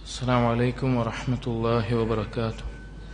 السلام عليكم ورحمة الله وبركاته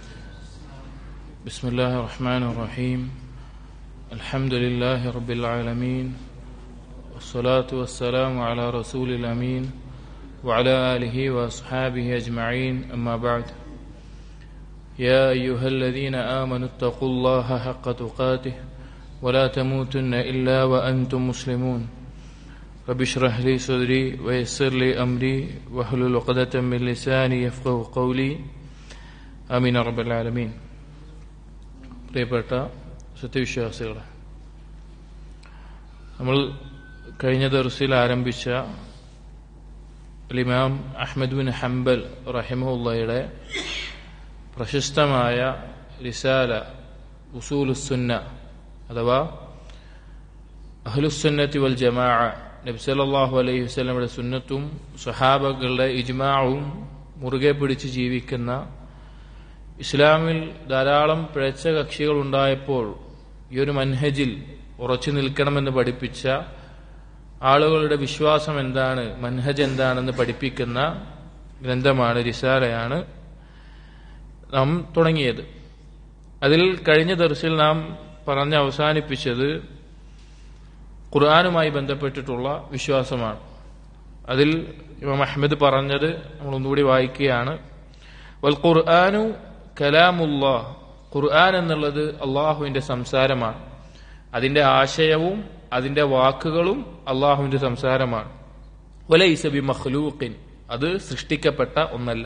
بسم الله الرحمن الرحيم الحمد لله رب العالمين والصلاة والسلام على رسول الأمين وعلى آله وأصحابه أجمعين أما بعد يا أيها الذين آمنوا اتقوا الله حق تقاته ولا تموتن إلا وأنتم مسلمون رب اشرح لي صدري ويسر لي أمري واحلل عقدة من لساني يفقه قولي آمين رب العالمين പ്രിയപ്പെട്ട സത്യവിശ്വാസികളെ നമ്മൾ കഴിഞ്ഞ ദിവസത്തിൽ ആരംഭിച്ച ഇമാം അഹമ്മദ് ബിൻ ഹംബൽ റഹിമുള്ളയുടെ പ്രശസ്തമായ റിസാല ഉസൂലുസുന്ന അഥവാ അഹ്ലുസുന്നത്തി വൽ ജമാ നബ്സലാഹു അലൈഹി വസ്ലമയുടെ സുന്നത്തും സഹാബകളുടെ ഇജ്മാവും മുറുകെ പിടിച്ച് ജീവിക്കുന്ന ഇസ്ലാമിൽ ധാരാളം പിഴച്ച കക്ഷികൾ ഉണ്ടായപ്പോൾ ഈ ഒരു മൻഹജിൽ ഉറച്ചു നിൽക്കണമെന്ന് പഠിപ്പിച്ച ആളുകളുടെ വിശ്വാസം എന്താണ് മൻഹജ് എന്താണെന്ന് പഠിപ്പിക്കുന്ന ഗ്രന്ഥമാണ് റിസാലയാണ് നാം തുടങ്ങിയത് അതിൽ കഴിഞ്ഞ ദർശിൽ നാം പറഞ്ഞ് അവസാനിപ്പിച്ചത് ഖുർആാനുമായി ബന്ധപ്പെട്ടിട്ടുള്ള വിശ്വാസമാണ് അതിൽ ഇമാം അഹമ്മദ് പറഞ്ഞത് നമ്മൾ ഒന്നുകൂടി വായിക്കുകയാണ് വൽ ഖുർആാനു കലാമുല്ലാ ഖുർആൻ എന്നുള്ളത് അള്ളാഹുവിന്റെ സംസാരമാണ് അതിന്റെ ആശയവും അതിന്റെ വാക്കുകളും അള്ളാഹുവിന്റെ സംസാരമാണ് വലൈസബി മഖ്ലൂഖിൻ അത് സൃഷ്ടിക്കപ്പെട്ട ഒന്നല്ല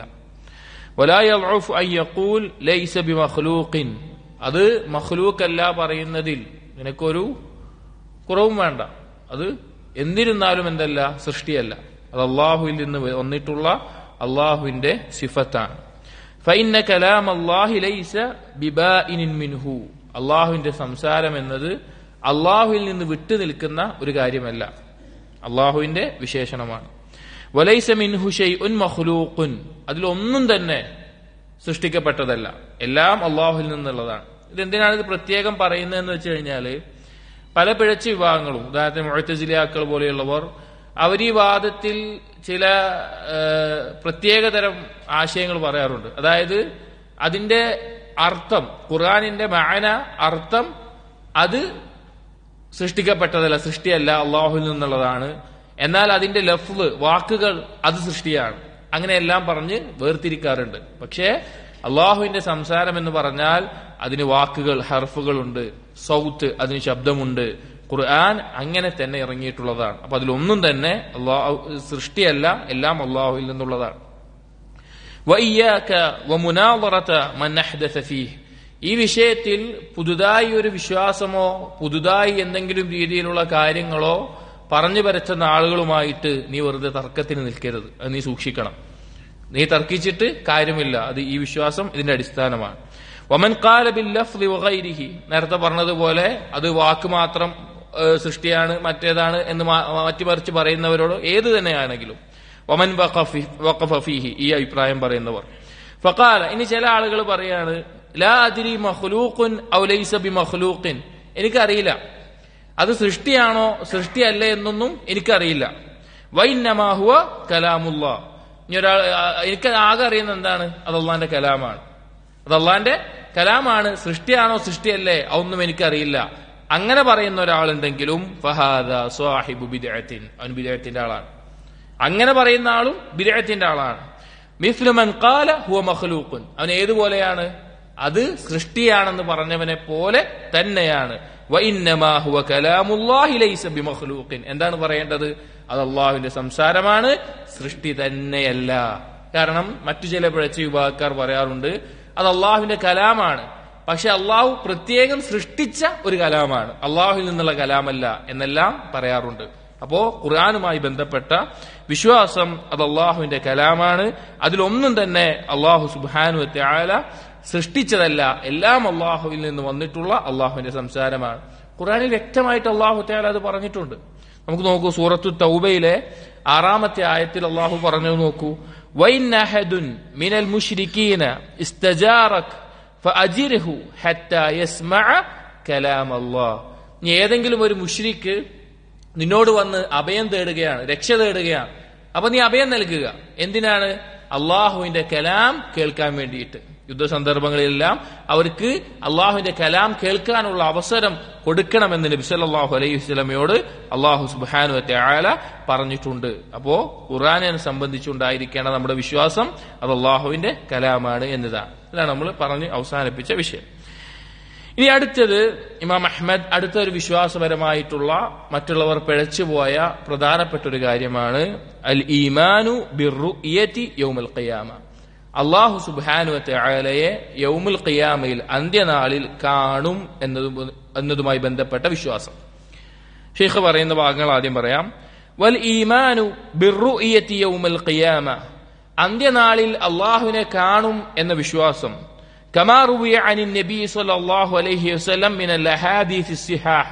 ലൈസബി മഖ്ലൂഖിൻ അത് മഖ്ലൂക്കല്ല പറയുന്നതിൽ നിനക്കൊരു കുറവും വേണ്ട അത് എന്നിരുന്നാലും എന്തല്ല സൃഷ്ടിയല്ല അത് അള്ളാഹുവിൽ നിന്ന് വന്നിട്ടുള്ള അള്ളാഹുവിന്റെ സിഫത്താണ് ഫൈന കലാം അള്ളാഹി ലൈസ ബിബാഇനിൻ മിൻഹു അള്ളാഹുവിന്റെ സംസാരം എന്നത് അള്ളാഹുവിൽ നിന്ന് വിട്ടു നിൽക്കുന്ന ഒരു കാര്യമല്ല അള്ളാഹുവിന്റെ വിശേഷണമാണ് വലൈസ മിൻഹു ഷൈഉൻ മഖ്ലൂഖുൻ അതിലൊന്നും തന്നെ സൃഷ്ടിക്കപ്പെട്ടതല്ല എല്ലാം അള്ളാഹുവിൽ നിന്നുള്ളതാണ് ഇതെന്തിനാണ് ഇത് പ്രത്യേകം പറയുന്നതെന്ന് വെച്ച് കഴിഞ്ഞാൽ പല പിഴച്ച വിഭാഗങ്ങളും ഉദാഹരണത്തിന് മുഴത്തജിലിയാക്കൾ പോലെയുള്ളവർ അവർ ഈ വാദത്തിൽ ചില പ്രത്യേകതരം ആശയങ്ങൾ പറയാറുണ്ട് അതായത് അതിന്റെ അർത്ഥം ഖുർആാനിന്റെ മാന അർത്ഥം അത് സൃഷ്ടിക്കപ്പെട്ടതല്ല സൃഷ്ടിയല്ല അള്ളാഹുവിൽ നിന്നുള്ളതാണ് എന്നാൽ അതിന്റെ ലഫ്ല് വാക്കുകൾ അത് സൃഷ്ടിയാണ് അങ്ങനെയെല്ലാം പറഞ്ഞ് വേർതിരിക്കാറുണ്ട് പക്ഷേ അള്ളാഹുവിന്റെ സംസാരം എന്ന് പറഞ്ഞാൽ അതിന് വാക്കുകൾ ഹർഫുകളുണ്ട് സൗത്ത് അതിന് ശബ്ദമുണ്ട് ഖുർആൻ അങ്ങനെ തന്നെ ഇറങ്ങിയിട്ടുള്ളതാണ് അപ്പൊ അതിലൊന്നും തന്നെ അള്ളാഹു സൃഷ്ടിയല്ല എല്ലാം അള്ളാഹുവിൽ നിന്നുള്ളതാണ് ഈ വിഷയത്തിൽ പുതുതായി ഒരു വിശ്വാസമോ പുതുതായി എന്തെങ്കിലും രീതിയിലുള്ള കാര്യങ്ങളോ പറഞ്ഞു പരച്ചുന്ന ആളുകളുമായിട്ട് നീ വെറുതെ തർക്കത്തിന് നിൽക്കരുത് അത് നീ സൂക്ഷിക്കണം നീ തർക്കിച്ചിട്ട് കാര്യമില്ല അത് ഈ വിശ്വാസം ഇതിന്റെ അടിസ്ഥാനമാണ് വമൻ കാല ബില്ലഫ്ലി വഗൈരിഹി നേരത്തെ പറഞ്ഞതുപോലെ അത് വാക്ക് മാത്രം സൃഷ്ടിയാണ് മറ്റേതാണ് എന്ന് മാറ്റിമറിച്ച് പറയുന്നവരോട് ഏത് തന്നെയാണെങ്കിലും വമൻ വഖഫീഹി ഈ അഭിപ്രായം പറയുന്നവർ ഫക്കാല ഇനി ചില ആളുകൾ പറയാണ് ലാ അതിരി മഹ്ലൂഖുൻ ഔ ലൈസ ബി മഹ്ലൂഖിൻ എനിക്കറിയില്ല അത് സൃഷ്ടിയാണോ സൃഷ്ടിയല്ലേ എന്നൊന്നും എനിക്കറിയില്ല വൈന്നമാഹുവ കലാമുല്ല ഇനി ഒരാൾ എനിക്ക് ആകെ അറിയുന്ന എന്താണ് അത് അള്ളാന്റെ കലാമാണ് അത് അള്ളാന്റെ കലാമാണ് സൃഷ്ടിയാണോ സൃഷ്ടിയല്ലേ അതൊന്നും എനിക്കറിയില്ല അങ്ങനെ പറയുന്ന ഒരാളുണ്ടെങ്കിലും ഫഹാദ സ്വാഹിബു ബിദഅത്തിൻ അവൻ ബിദഅത്തിന്റെ ആളാണ് അങ്ങനെ പറയുന്ന ആളും ബിദഅത്തിന്റെ ആളാണ് മിഫ്ലുമൻ ഖാല ഹുവ മഖ്ലൂഖുൻ അവൻ ഏതുപോലെയാണ് അത് സൃഷ്ടിയാണെന്ന് പറഞ്ഞവനെ പോലെ തന്നെയാണ് എന്താണ് പറയേണ്ടത് അത് അള്ളാഹുവിന്റെ സംസാരമാണ് സൃഷ്ടി തന്നെയല്ല കാരണം മറ്റു ചില പിഴച്ച വിഭാഗക്കാർ പറയാറുണ്ട് അത് അള്ളാഹുവിന്റെ കലാമാണ് പക്ഷെ അള്ളാഹു പ്രത്യേകം സൃഷ്ടിച്ച ഒരു കലാമാണ് അള്ളാഹുവിൽ നിന്നുള്ള കലാമല്ല എന്നെല്ലാം പറയാറുണ്ട് അപ്പോ ഖുർആാനുമായി ബന്ധപ്പെട്ട വിശ്വാസം അത് അള്ളാഹുവിന്റെ കലാമാണ് അതിലൊന്നും തന്നെ അള്ളാഹു സുബാനു ആല സൃഷ്ടിച്ചതല്ല എല്ലാം അള്ളാഹുവിൽ നിന്ന് വന്നിട്ടുള്ള അള്ളാഹുവിന്റെ സംസാരമാണ് ഖുർആാനിൽ വ്യക്തമായിട്ട് അള്ളാഹു തയാല അത് പറഞ്ഞിട്ടുണ്ട് നമുക്ക് നോക്കൂ സൂറത്തു തൗബയിലെ ആറാമത്തെ ആയത്തിൽ അള്ളാഹു പറഞ്ഞു നോക്കൂ വൈനഹദുൻ മിനൽ മുഷ്രിക്കീന ഇസ്തജാറക് ഫഅജിർഹു ഹത്താ യസ്മഅ കലാം അല്ലാഹ് ഇനി ഏതെങ്കിലും ഒരു മുഷ്രിക്ക് നിന്നോട് വന്ന് അഭയം തേടുകയാണ് രക്ഷ തേടുകയാണ് അപ്പൊ നീ അഭയം നൽകുക എന്തിനാണ് അള്ളാഹുവിന്റെ കലാം കേൾക്കാൻ വേണ്ടിയിട്ട് യുദ്ധ സന്ദർഭങ്ങളിലെല്ലാം അവർക്ക് അള്ളാഹുവിന്റെ കലാം കേൾക്കാനുള്ള അവസരം കൊടുക്കണമെന്ന് നബി സല്ലല്ലാഹു അലൈഹി വസല്ലമയോട് അള്ളാഹു സുബ്ഹാനഹു വതആല പറഞ്ഞിട്ടുണ്ട് അപ്പോ ഖുർആനെ സംബന്ധിച്ചുണ്ടായിരിക്കേണ്ട നമ്മുടെ വിശ്വാസം അത് അള്ളാഹുവിന്റെ കലാമാണ് എന്നതാണ് ഇതാണ് നമ്മൾ പറഞ്ഞ് അവസാനിപ്പിച്ച വിഷയം ഇനി അടുത്തത് ഇമാം അഹ്മദ് അടുത്ത ഒരു വിശ്വാസപരമായിട്ടുള്ള മറ്റുള്ളവർ പിഴച്ചുപോയ പ്രധാനപ്പെട്ട ഒരു കാര്യമാണ് അൽ ഈമാനു ബിർറുയതി യൗമൽ ഖിയാമ അള്ളാഹു സുബാനുവത്തെ അയലയെ യൗമുൽ ഖിയാമയിൽ അന്ത്യനാളിൽ കാണും എന്നതും എന്നതുമായി ബന്ധപ്പെട്ട വിശ്വാസം ഷെയ്ഖ് പറയുന്ന ഭാഗങ്ങൾ ആദ്യം പറയാം വൽ ഈമാനു ബിർറുയതി യൗമുൽ ഖിയാമ അന്ത്യനാളിൽ അള്ളാഹുവിനെ കാണും എന്ന വിശ്വാസം كما روي عن النبي صلى الله عليه وسلم من الاحاديث الصحاح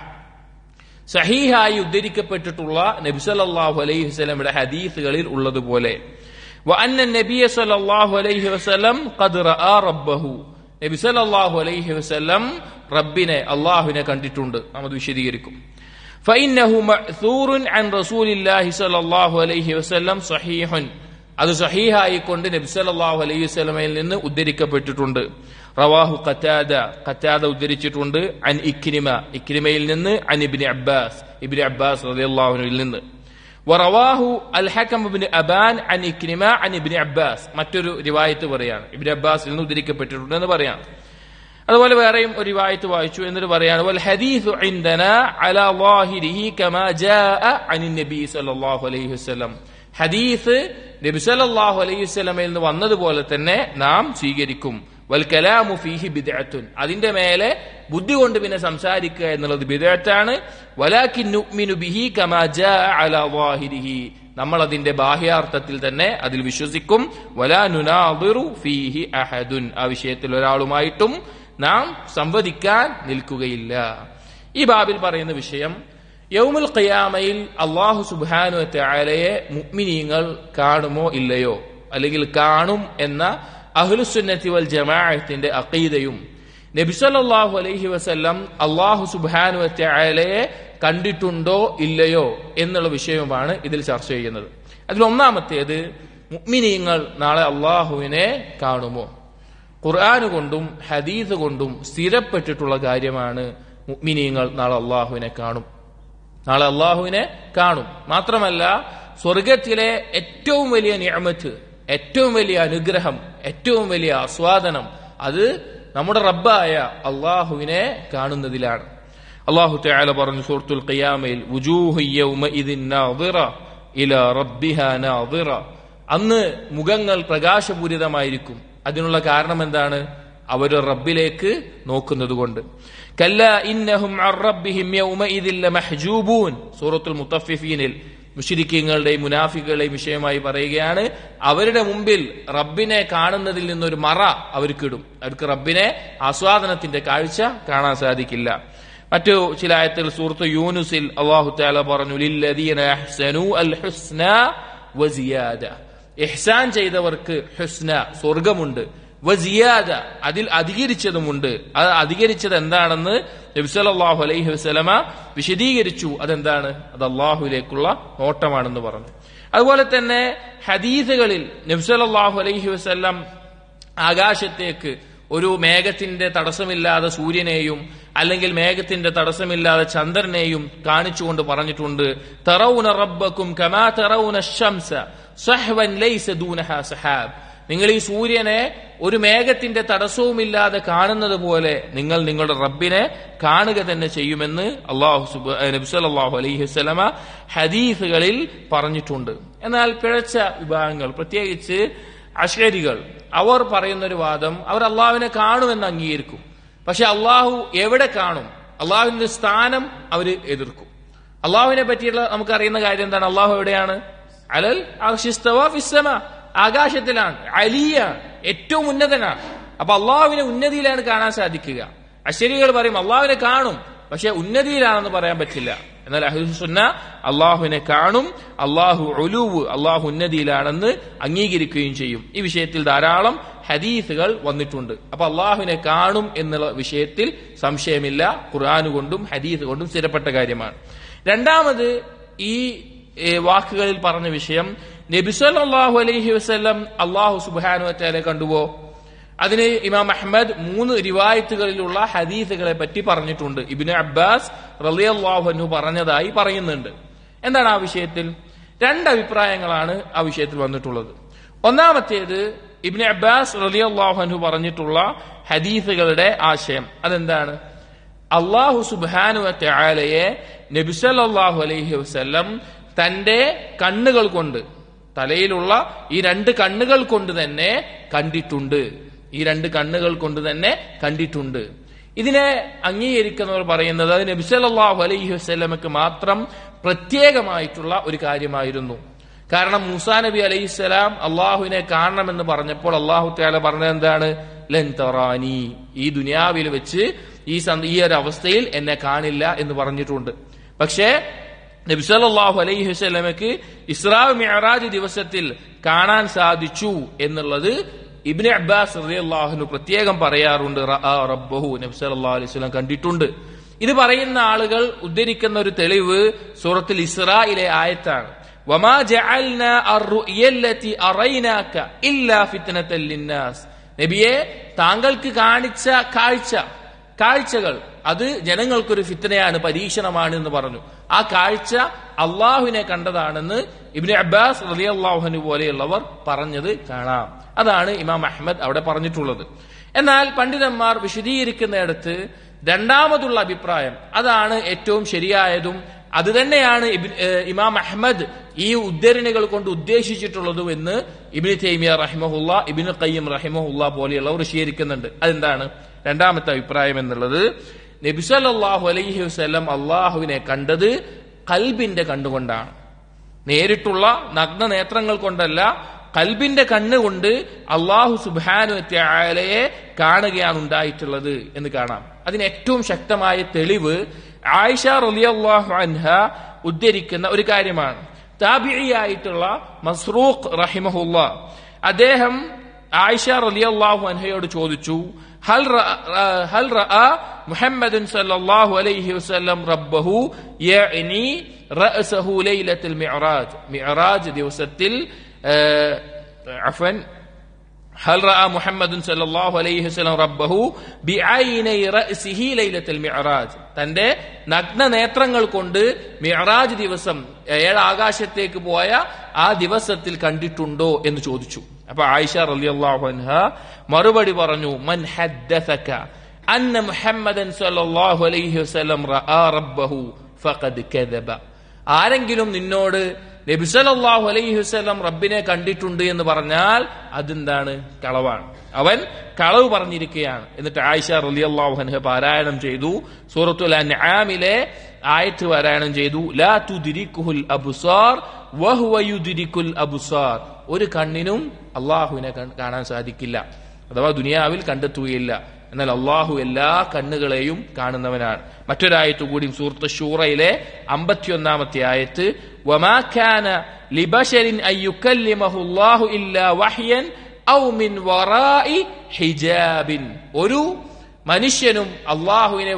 സഹീഹായി ഉദ്ധരിക്കപ്പെട്ടിട്ടുള്ള നബി സല്ലല്ലാഹു അലൈഹി വസല്ലമയുടെ ഹദീസുകളിൽ ഉള്ളതുപോലെ وأن النبي صلى الله عليه وسلم قد رأى ربه നബി സല്ലല്ലാഹു അലൈഹി വസല്ലം റബ്ബിനെ അള്ളാഹുവിനെ കണ്ടിട്ടുണ്ട് നാം അത് വിശദീകരിക്കും فإنه مأثور عن رسول الله صلى الله عليه وسلم صحيح അത് സഹീഹായി കൊണ്ട് നബി സല്ലല്ലാഹു അലൈഹി വസല്ലമയിൽ നിന്ന് ഉദ്ധരിക്കപ്പെട്ടിട്ടുണ്ട് റവാഹു ഖത്താദ ഖത്താദ ഉദ്ധരിച്ചിട്ടുണ്ട് അൻ ഇക്രിമ ഇക്രിമയിൽ നിന്ന് അൻ ഇബ്നു അബ്ബാസ് ഇബ്നു അബ്ബാസ് റളിയല്ലാഹു അൻഹുവിൽ നിന്ന് വറവാഹു അൽ ഹകം ഇബ്നു അബാൻ അൻ ഇക്രിമ അൻ ഇബ്നു അബ്ബാസ് മറ്റൊരു റിവായത്ത് പറയാണ് ഇബ്നു അബ്ബാസിൽ നിന്ന് ഉദ്ധരിക്കപ്പെട്ടിട്ടുണ്ട് എന്ന് പറയാം അതുപോലെ വേറെയും ഒരു റിവായത്ത് വായിച്ചു എന്നിട്ട് പറയാണ് വൽ ഹദീസു ഇൻദന അലാ ളാഹിരിഹി കമാ ജാഅ അനിൻ നബി സല്ലല്ലാഹു അലൈഹി വസല്ലം ഹദീസ് നബി സല്ലല്ലാഹു അലൈഹി വസല്ലമയിൽ നിന്ന് വന്നതുപോലെ തന്നെ നാം സ്വീകരിക്കും വൽ കലാമു ഫീഹി ബിദ്അത്തുൻ അതിന്റെ മേലെ ബുദ്ധി കൊണ്ട് പിന്നെ സംസാരിക്കുക എന്നുള്ളത് ബിദ്അത്താണ് വലാകിൻ നുഅ്മിനു ബിഹി കമാ ജാഅ അലാ ളാഹിരിഹി നമ്മൾ അതിന്റെ ബാഹ്യാർത്ഥത്തിൽ തന്നെ അതിൽ വിശ്വസിക്കും വലാ നുനാദിറു ഫീഹി അഹദുൻ ആ വിഷയത്തിൽ ഒരാളുമായിട്ടും നാം സംവദിക്കാൻ നിൽക്കുകയില്ല ഈ ബാബിൽ പറയുന്ന വിഷയം യൗമുൽ ഖിയാമയിൽ അള്ളാഹു സുബാനു ആലയെ മുഅ്മിനീങ്ങൾ കാണുമോ ഇല്ലയോ അല്ലെങ്കിൽ കാണും എന്ന അഹ്ലുസുന്നത്തി വൽ ജമാഅത്തിന്റെ അഖീദയും നബിസല്ലാഹു അലൈഹി വസല്ലം അള്ളാഹു സുബാനു ആലയെ കണ്ടിട്ടുണ്ടോ ഇല്ലയോ എന്നുള്ള വിഷയവുമാണ് ഇതിൽ ചർച്ച ചെയ്യുന്നത് അതിൽ ഒന്നാമത്തേത് മുഅ്മിനീങ്ങൾ നാളെ അള്ളാഹുവിനെ കാണുമോ ഖുർആൻ കൊണ്ടും ഹദീസ് കൊണ്ടും സ്ഥിരപ്പെട്ടിട്ടുള്ള കാര്യമാണ് മുഅ്മിനീങ്ങൾ നാളെ അള്ളാഹുവിനെ കാണും നാളെ അള്ളാഹുവിനെ കാണും മാത്രമല്ല സ്വർഗത്തിലെ ഏറ്റവും വലിയ നിയമത്ത് ഏറ്റവും വലിയ അനുഗ്രഹം ഏറ്റവും വലിയ ആസ്വാദനം അത് നമ്മുടെ റബ്ബായ അള്ളാഹുവിനെ കാണുന്നതിലാണ് അള്ളാഹു തആല പറഞ്ഞു സൂറത്തുൽ ഖിയാമയിൽ വുജൂഹു യൗമഇദിൻ നാദിറ ഇലാ റബ്ബിഹാ നാദിറ അന്ന് മുഖങ്ങൾ പ്രകാശപൂരിതമായിരിക്കും അതിനുള്ള കാരണം എന്താണ് അവർ റബ്ബിലേക്ക് നോക്കുന്നത് കൊണ്ട് കല്ല ഇന്നഹും അർ റബ്ബിഹിം യൗമഇദിൻ ലമഹ്ജൂബൂൻ സൂറത്തുൽ മുത്തഫിഫീനിൽ മുഷിരിക്കങ്ങളുടെയും മുനാഫികളുടെയും വിഷയമായി പറയുകയാണ് അവരുടെ മുമ്പിൽ റബ്ബിനെ കാണുന്നതിൽ നിന്നൊരു മറ അവർക്കിടും അവർക്ക് റബ്ബിനെ ആസ്വാദനത്തിന്റെ കാഴ്ച കാണാൻ സാധിക്കില്ല മറ്റു ചില ആയത്തിൽ സൂറത്ത് യൂനുസിൽ അള്ളാഹു താല പറഞ്ഞു ലില്ലദീന അഹ്സനു അൽ ഹുസ്ന വസിയാദ ഇഹ്സാൻ ചെയ്തവർക്ക് ഹുസ്ന സ്വർഗമുണ്ട് വസിയാദ അതിൽ അധികരിച്ചതുമുണ്ട് അത് അധികരിച്ചത് എന്താണെന്ന് നബ്സലാഹു അലൈഹി വസ്ലമ വിശദീകരിച്ചു അതെന്താണ് അത് അള്ളാഹുലേക്കുള്ള നോട്ടമാണെന്ന് പറഞ്ഞു അതുപോലെ തന്നെ ഹദീസുകളിൽ നബ്സലാഹു അലൈഹി വസ്ലം ആകാശത്തേക്ക് ഒരു മേഘത്തിന്റെ തടസ്സമില്ലാതെ സൂര്യനെയും അല്ലെങ്കിൽ മേഘത്തിന്റെ തടസ്സമില്ലാതെ ചന്ദ്രനെയും കാണിച്ചുകൊണ്ട് പറഞ്ഞിട്ടുണ്ട് തറൌന റബ്ബക്കും കമാ തറൌന ശംസ സഹ്വൻ ലൈസ ദൂനഹ സഹാബ് നിങ്ങൾ ഈ സൂര്യനെ ഒരു മേഘത്തിന്റെ തടസ്സവുമില്ലാതെ കാണുന്നത് പോലെ നിങ്ങൾ നിങ്ങളുടെ റബ്ബിനെ കാണുക തന്നെ ചെയ്യുമെന്ന് അള്ളാഹു സുബ് നബ്സല്ലാഹു അലൈഹി വസ്ലമ ഹദീസുകളിൽ പറഞ്ഞിട്ടുണ്ട് എന്നാൽ പിഴച്ച വിഭാഗങ്ങൾ പ്രത്യേകിച്ച് അഷരികൾ അവർ പറയുന്ന ഒരു വാദം അവർ അള്ളാഹുവിനെ കാണുമെന്ന് അംഗീകരിക്കും പക്ഷെ അള്ളാഹു എവിടെ കാണും അള്ളാഹുവിന്റെ സ്ഥാനം അവർ എതിർക്കും അള്ളാഹുവിനെ പറ്റിയുള്ള നമുക്കറിയുന്ന കാര്യം എന്താണ് അള്ളാഹു എവിടെയാണ് അലൽ ആശിസ്തവ ഫിസ്സമ ആകാശത്തിലാണ് അലിയാണ് ഏറ്റവും ഉന്നതനാണ് അപ്പൊ അള്ളാഹുവിനെ ഉന്നതിയിലാണ് കാണാൻ സാധിക്കുക അശരികൾ പറയും അള്ളാഹുവിനെ കാണും പക്ഷെ ഉന്നതിയിലാണെന്ന് പറയാൻ പറ്റില്ല എന്നാൽ അഹുസുന്ന അള്ളാഹുവിനെ കാണും അള്ളാഹു ഒലുവ് അള്ളാഹു ഉന്നതിയിലാണെന്ന് അംഗീകരിക്കുകയും ചെയ്യും ഈ വിഷയത്തിൽ ധാരാളം ഹദീസുകൾ വന്നിട്ടുണ്ട് അപ്പൊ അള്ളാഹുവിനെ കാണും എന്നുള്ള വിഷയത്തിൽ സംശയമില്ല ഖുർആൻ കൊണ്ടും ഹദീസ് കൊണ്ടും സ്ഥിരപ്പെട്ട കാര്യമാണ് രണ്ടാമത് ഈ വാക്കുകളിൽ പറഞ്ഞ വിഷയം നബിസല്ലാഹു അലൈഹി വസ്ല്ലം അള്ളാഹു സുബാനു വറ്റാലെ കണ്ടുവോ അതിന് ഇമാം അഹമ്മദ് മൂന്ന് റിവായത്തുകളിലുള്ള ഹദീസുകളെ പറ്റി പറഞ്ഞിട്ടുണ്ട് ഇബിന് അബ്ബാസ് റലിയല്ലാഹു പറഞ്ഞതായി പറയുന്നുണ്ട് എന്താണ് ആ വിഷയത്തിൽ രണ്ട് അഭിപ്രായങ്ങളാണ് ആ വിഷയത്തിൽ വന്നിട്ടുള്ളത് ഒന്നാമത്തേത് ഇബിന് അബ്ബാസ് റലിയല്ലാഹു പറഞ്ഞിട്ടുള്ള ഹദീസുകളുടെ ആശയം അതെന്താണ് അള്ളാഹു സുബാനുവത്തെ ആലയെ നബിസല്ലാഹു അലൈഹി വസ്ല്ലം തന്റെ കണ്ണുകൾ കൊണ്ട് തലയിലുള്ള ഈ രണ്ട് കണ്ണുകൾ കൊണ്ട് തന്നെ കണ്ടിട്ടുണ്ട് ഈ രണ്ട് കണ്ണുകൾ കൊണ്ട് തന്നെ കണ്ടിട്ടുണ്ട് ഇതിനെ അംഗീകരിക്കുന്നവർ പറയുന്നത് അത് നബിസല്ലാഹു അലൈഹി വസ്ലമക്ക് മാത്രം പ്രത്യേകമായിട്ടുള്ള ഒരു കാര്യമായിരുന്നു കാരണം മൂസാ നബി അലൈഹിസ്സലാം അള്ളാഹുവിനെ കാണണമെന്ന് പറഞ്ഞപ്പോൾ അള്ളാഹു താല പറഞ്ഞത് എന്താണ് ലൻ തറാനി ഈ ദുനിയാവിൽ വെച്ച് ഈ ഈ ഒരു അവസ്ഥയിൽ എന്നെ കാണില്ല എന്ന് പറഞ്ഞിട്ടുണ്ട് പക്ഷേ നബിസല്ലാഹു അലൈഹി വസ്ലമക്ക് ഇസ്രാ മിഅറാജ് ദിവസത്തിൽ കാണാൻ സാധിച്ചു എന്നുള്ളത് ഇബ്നു അബ്ബാസ് റളിയല്ലാഹുനു പ്രത്യേകം പറയാറുണ്ട് റബ്ബഹു നബി സല്ലല്ലാഹു അലൈഹി വസല്ലം കണ്ടിട്ടുണ്ട് ഇത് പറയുന്ന ആളുകൾ ഉദ്ധരിക്കുന്ന ഒരു തെളിവ് സൂറത്തുൽ ഇസ്രായിലെ ആയത്താണ് വമാ ജഅൽന അർറുയല്ലതി അറൈനാക ഇല്ലാ ഫിത്നതൽ ലിന്നാസ് നബിയെ താങ്കൾക്ക് കാണിച്ച കാഴ്ച കാഴ്ചകൾ അത് ജനങ്ങൾക്കൊരു ഫിത്തനയാണ് പരീക്ഷണമാണ് എന്ന് പറഞ്ഞു ആ കാഴ്ച അള്ളാഹുവിനെ കണ്ടതാണെന്ന് ഇബ്നു അബ്ബാസ് റലിയല്ലാഹുനു പോലെയുള്ളവർ പറഞ്ഞത് കാണാം അതാണ് ഇമാം അഹമ്മദ് അവിടെ പറഞ്ഞിട്ടുള്ളത് എന്നാൽ പണ്ഡിതന്മാർ വിശദീകരിക്കുന്നിടത്ത് രണ്ടാമതുള്ള അഭിപ്രായം അതാണ് ഏറ്റവും ശരിയായതും അത് തന്നെയാണ് ഇമാം അഹമ്മദ് ഈ ഉദ്ധരണികൾ കൊണ്ട് ഉദ്ദേശിച്ചിട്ടുള്ളതും എന്ന് ഇബിന് തൈമിയ റഹിമഹുല്ല ഇബിന് ഖയ്യം റഹിമഹുല്ല പോലെയുള്ളവർ വിശദീകരിക്കുന്നുണ്ട് അതെന്താണ് രണ്ടാമത്തെ അഭിപ്രായം എന്നുള്ളത് നബിസല്ലാഹു അലൈഹി വസ്ലം അള്ളാഹുവിനെ കണ്ടത് കൽബിന്റെ കണ്ണുകൊണ്ടാണ് നേരിട്ടുള്ള നഗ്ന നേത്രങ്ങൾ കൊണ്ടല്ല കൽബിന്റെ കണ്ണുകൊണ്ട് അള്ളാഹു സുബാനു ത്യാലയെ കാണുകയാണ് ഉണ്ടായിട്ടുള്ളത് എന്ന് കാണാം അതിന് ഏറ്റവും ശക്തമായ തെളിവ് ആയിഷ റലിയല്ലാഹു അൻഹ ഉദ്ധരിക്കുന്ന ഒരു കാര്യമാണ് താബിയായിട്ടുള്ള മസ്റൂഖ് റഹിമഹുല്ല അദ്ദേഹം ആയിഷ റലിയല്ലാഹു അൻഹയോട് ചോദിച്ചു ഹൽ ഹൽ മുഹമ്മദ് സല്ലല്ലാഹു അലൈഹി വസല്ലം റബ്ബഹു യഅനി റഅസഹു ലൈലത്തുൽ മിഅറാജ് മിഅറാജ് ദിവസത്തിൽ അഫൻ هل رأى محمد صلى الله عليه وسلم ربه بعيني رأسه ليلة المعراج തന്റെ നഗ്ന നേത്രങ്ങൾ കൊണ്ട് മിഅറാജ് ദിവസം ഏഴ് ആകാശത്തേക്ക് പോയ ആ ദിവസത്തിൽ കണ്ടിട്ടുണ്ടോ എന്ന് ചോദിച്ചു അപ്പൊ ആയിഷ റളിയല്ലാഹു അൻഹ മറുപടി പറഞ്ഞു മൻ ഹദ്ദസക അന്ന മുഹമ്മദൻ സല്ലല്ലാഹു അലൈഹി വസല്ലം റആ റബ്ബഹു ഫഖദ് കദബ ആരെങ്കിലും നിന്നോട് നബി സല്ലല്ലാഹു അലൈഹി വസല്ലം റബ്ബിനെ കണ്ടിട്ടുണ്ട് എന്ന് പറഞ്ഞാൽ അതെന്താണ് കളവാണ് അവൻ കളവ് പറഞ്ഞിരിക്കുകയാണ് എന്നിട്ട് ആയിഷ റളിയല്ലാഹു അൻഹ പാരായണം ചെയ്തു സൂറത്തുൽ അൻആമിലെ ആയത്ത് പാരായണം ചെയ്തു ലാ തുദ്രിക്കുൽ അബ്സാർ വഹുവ യുദ്രിക്കുൽ അബ്സാർ ഒരു കണ്ണിനും അള്ളാഹുവിനെ കാണാൻ സാധിക്കില്ല അഥവാ ദുനിയാവിൽ കണ്ടെത്തുകയില്ല എന്നാൽ അള്ളാഹു എല്ലാ കണ്ണുകളെയും കാണുന്നവനാണ് മറ്റൊരായത്ത് കൂടി സൂറത്ത് ഷൂറയിലെ അമ്പത്തിയൊന്നാമത്തെ ആയത്ത് വമാ കാന ലിബശരിൻ അയ്യുക്കല്ലിമഹു അല്ലാഹു ഇല്ലാ വഹ്യൻ ഔ മിൻ വറാഇ ഹിജാബിൻ ഒരു മനുഷ്യനും അള്ളാഹുവിനെ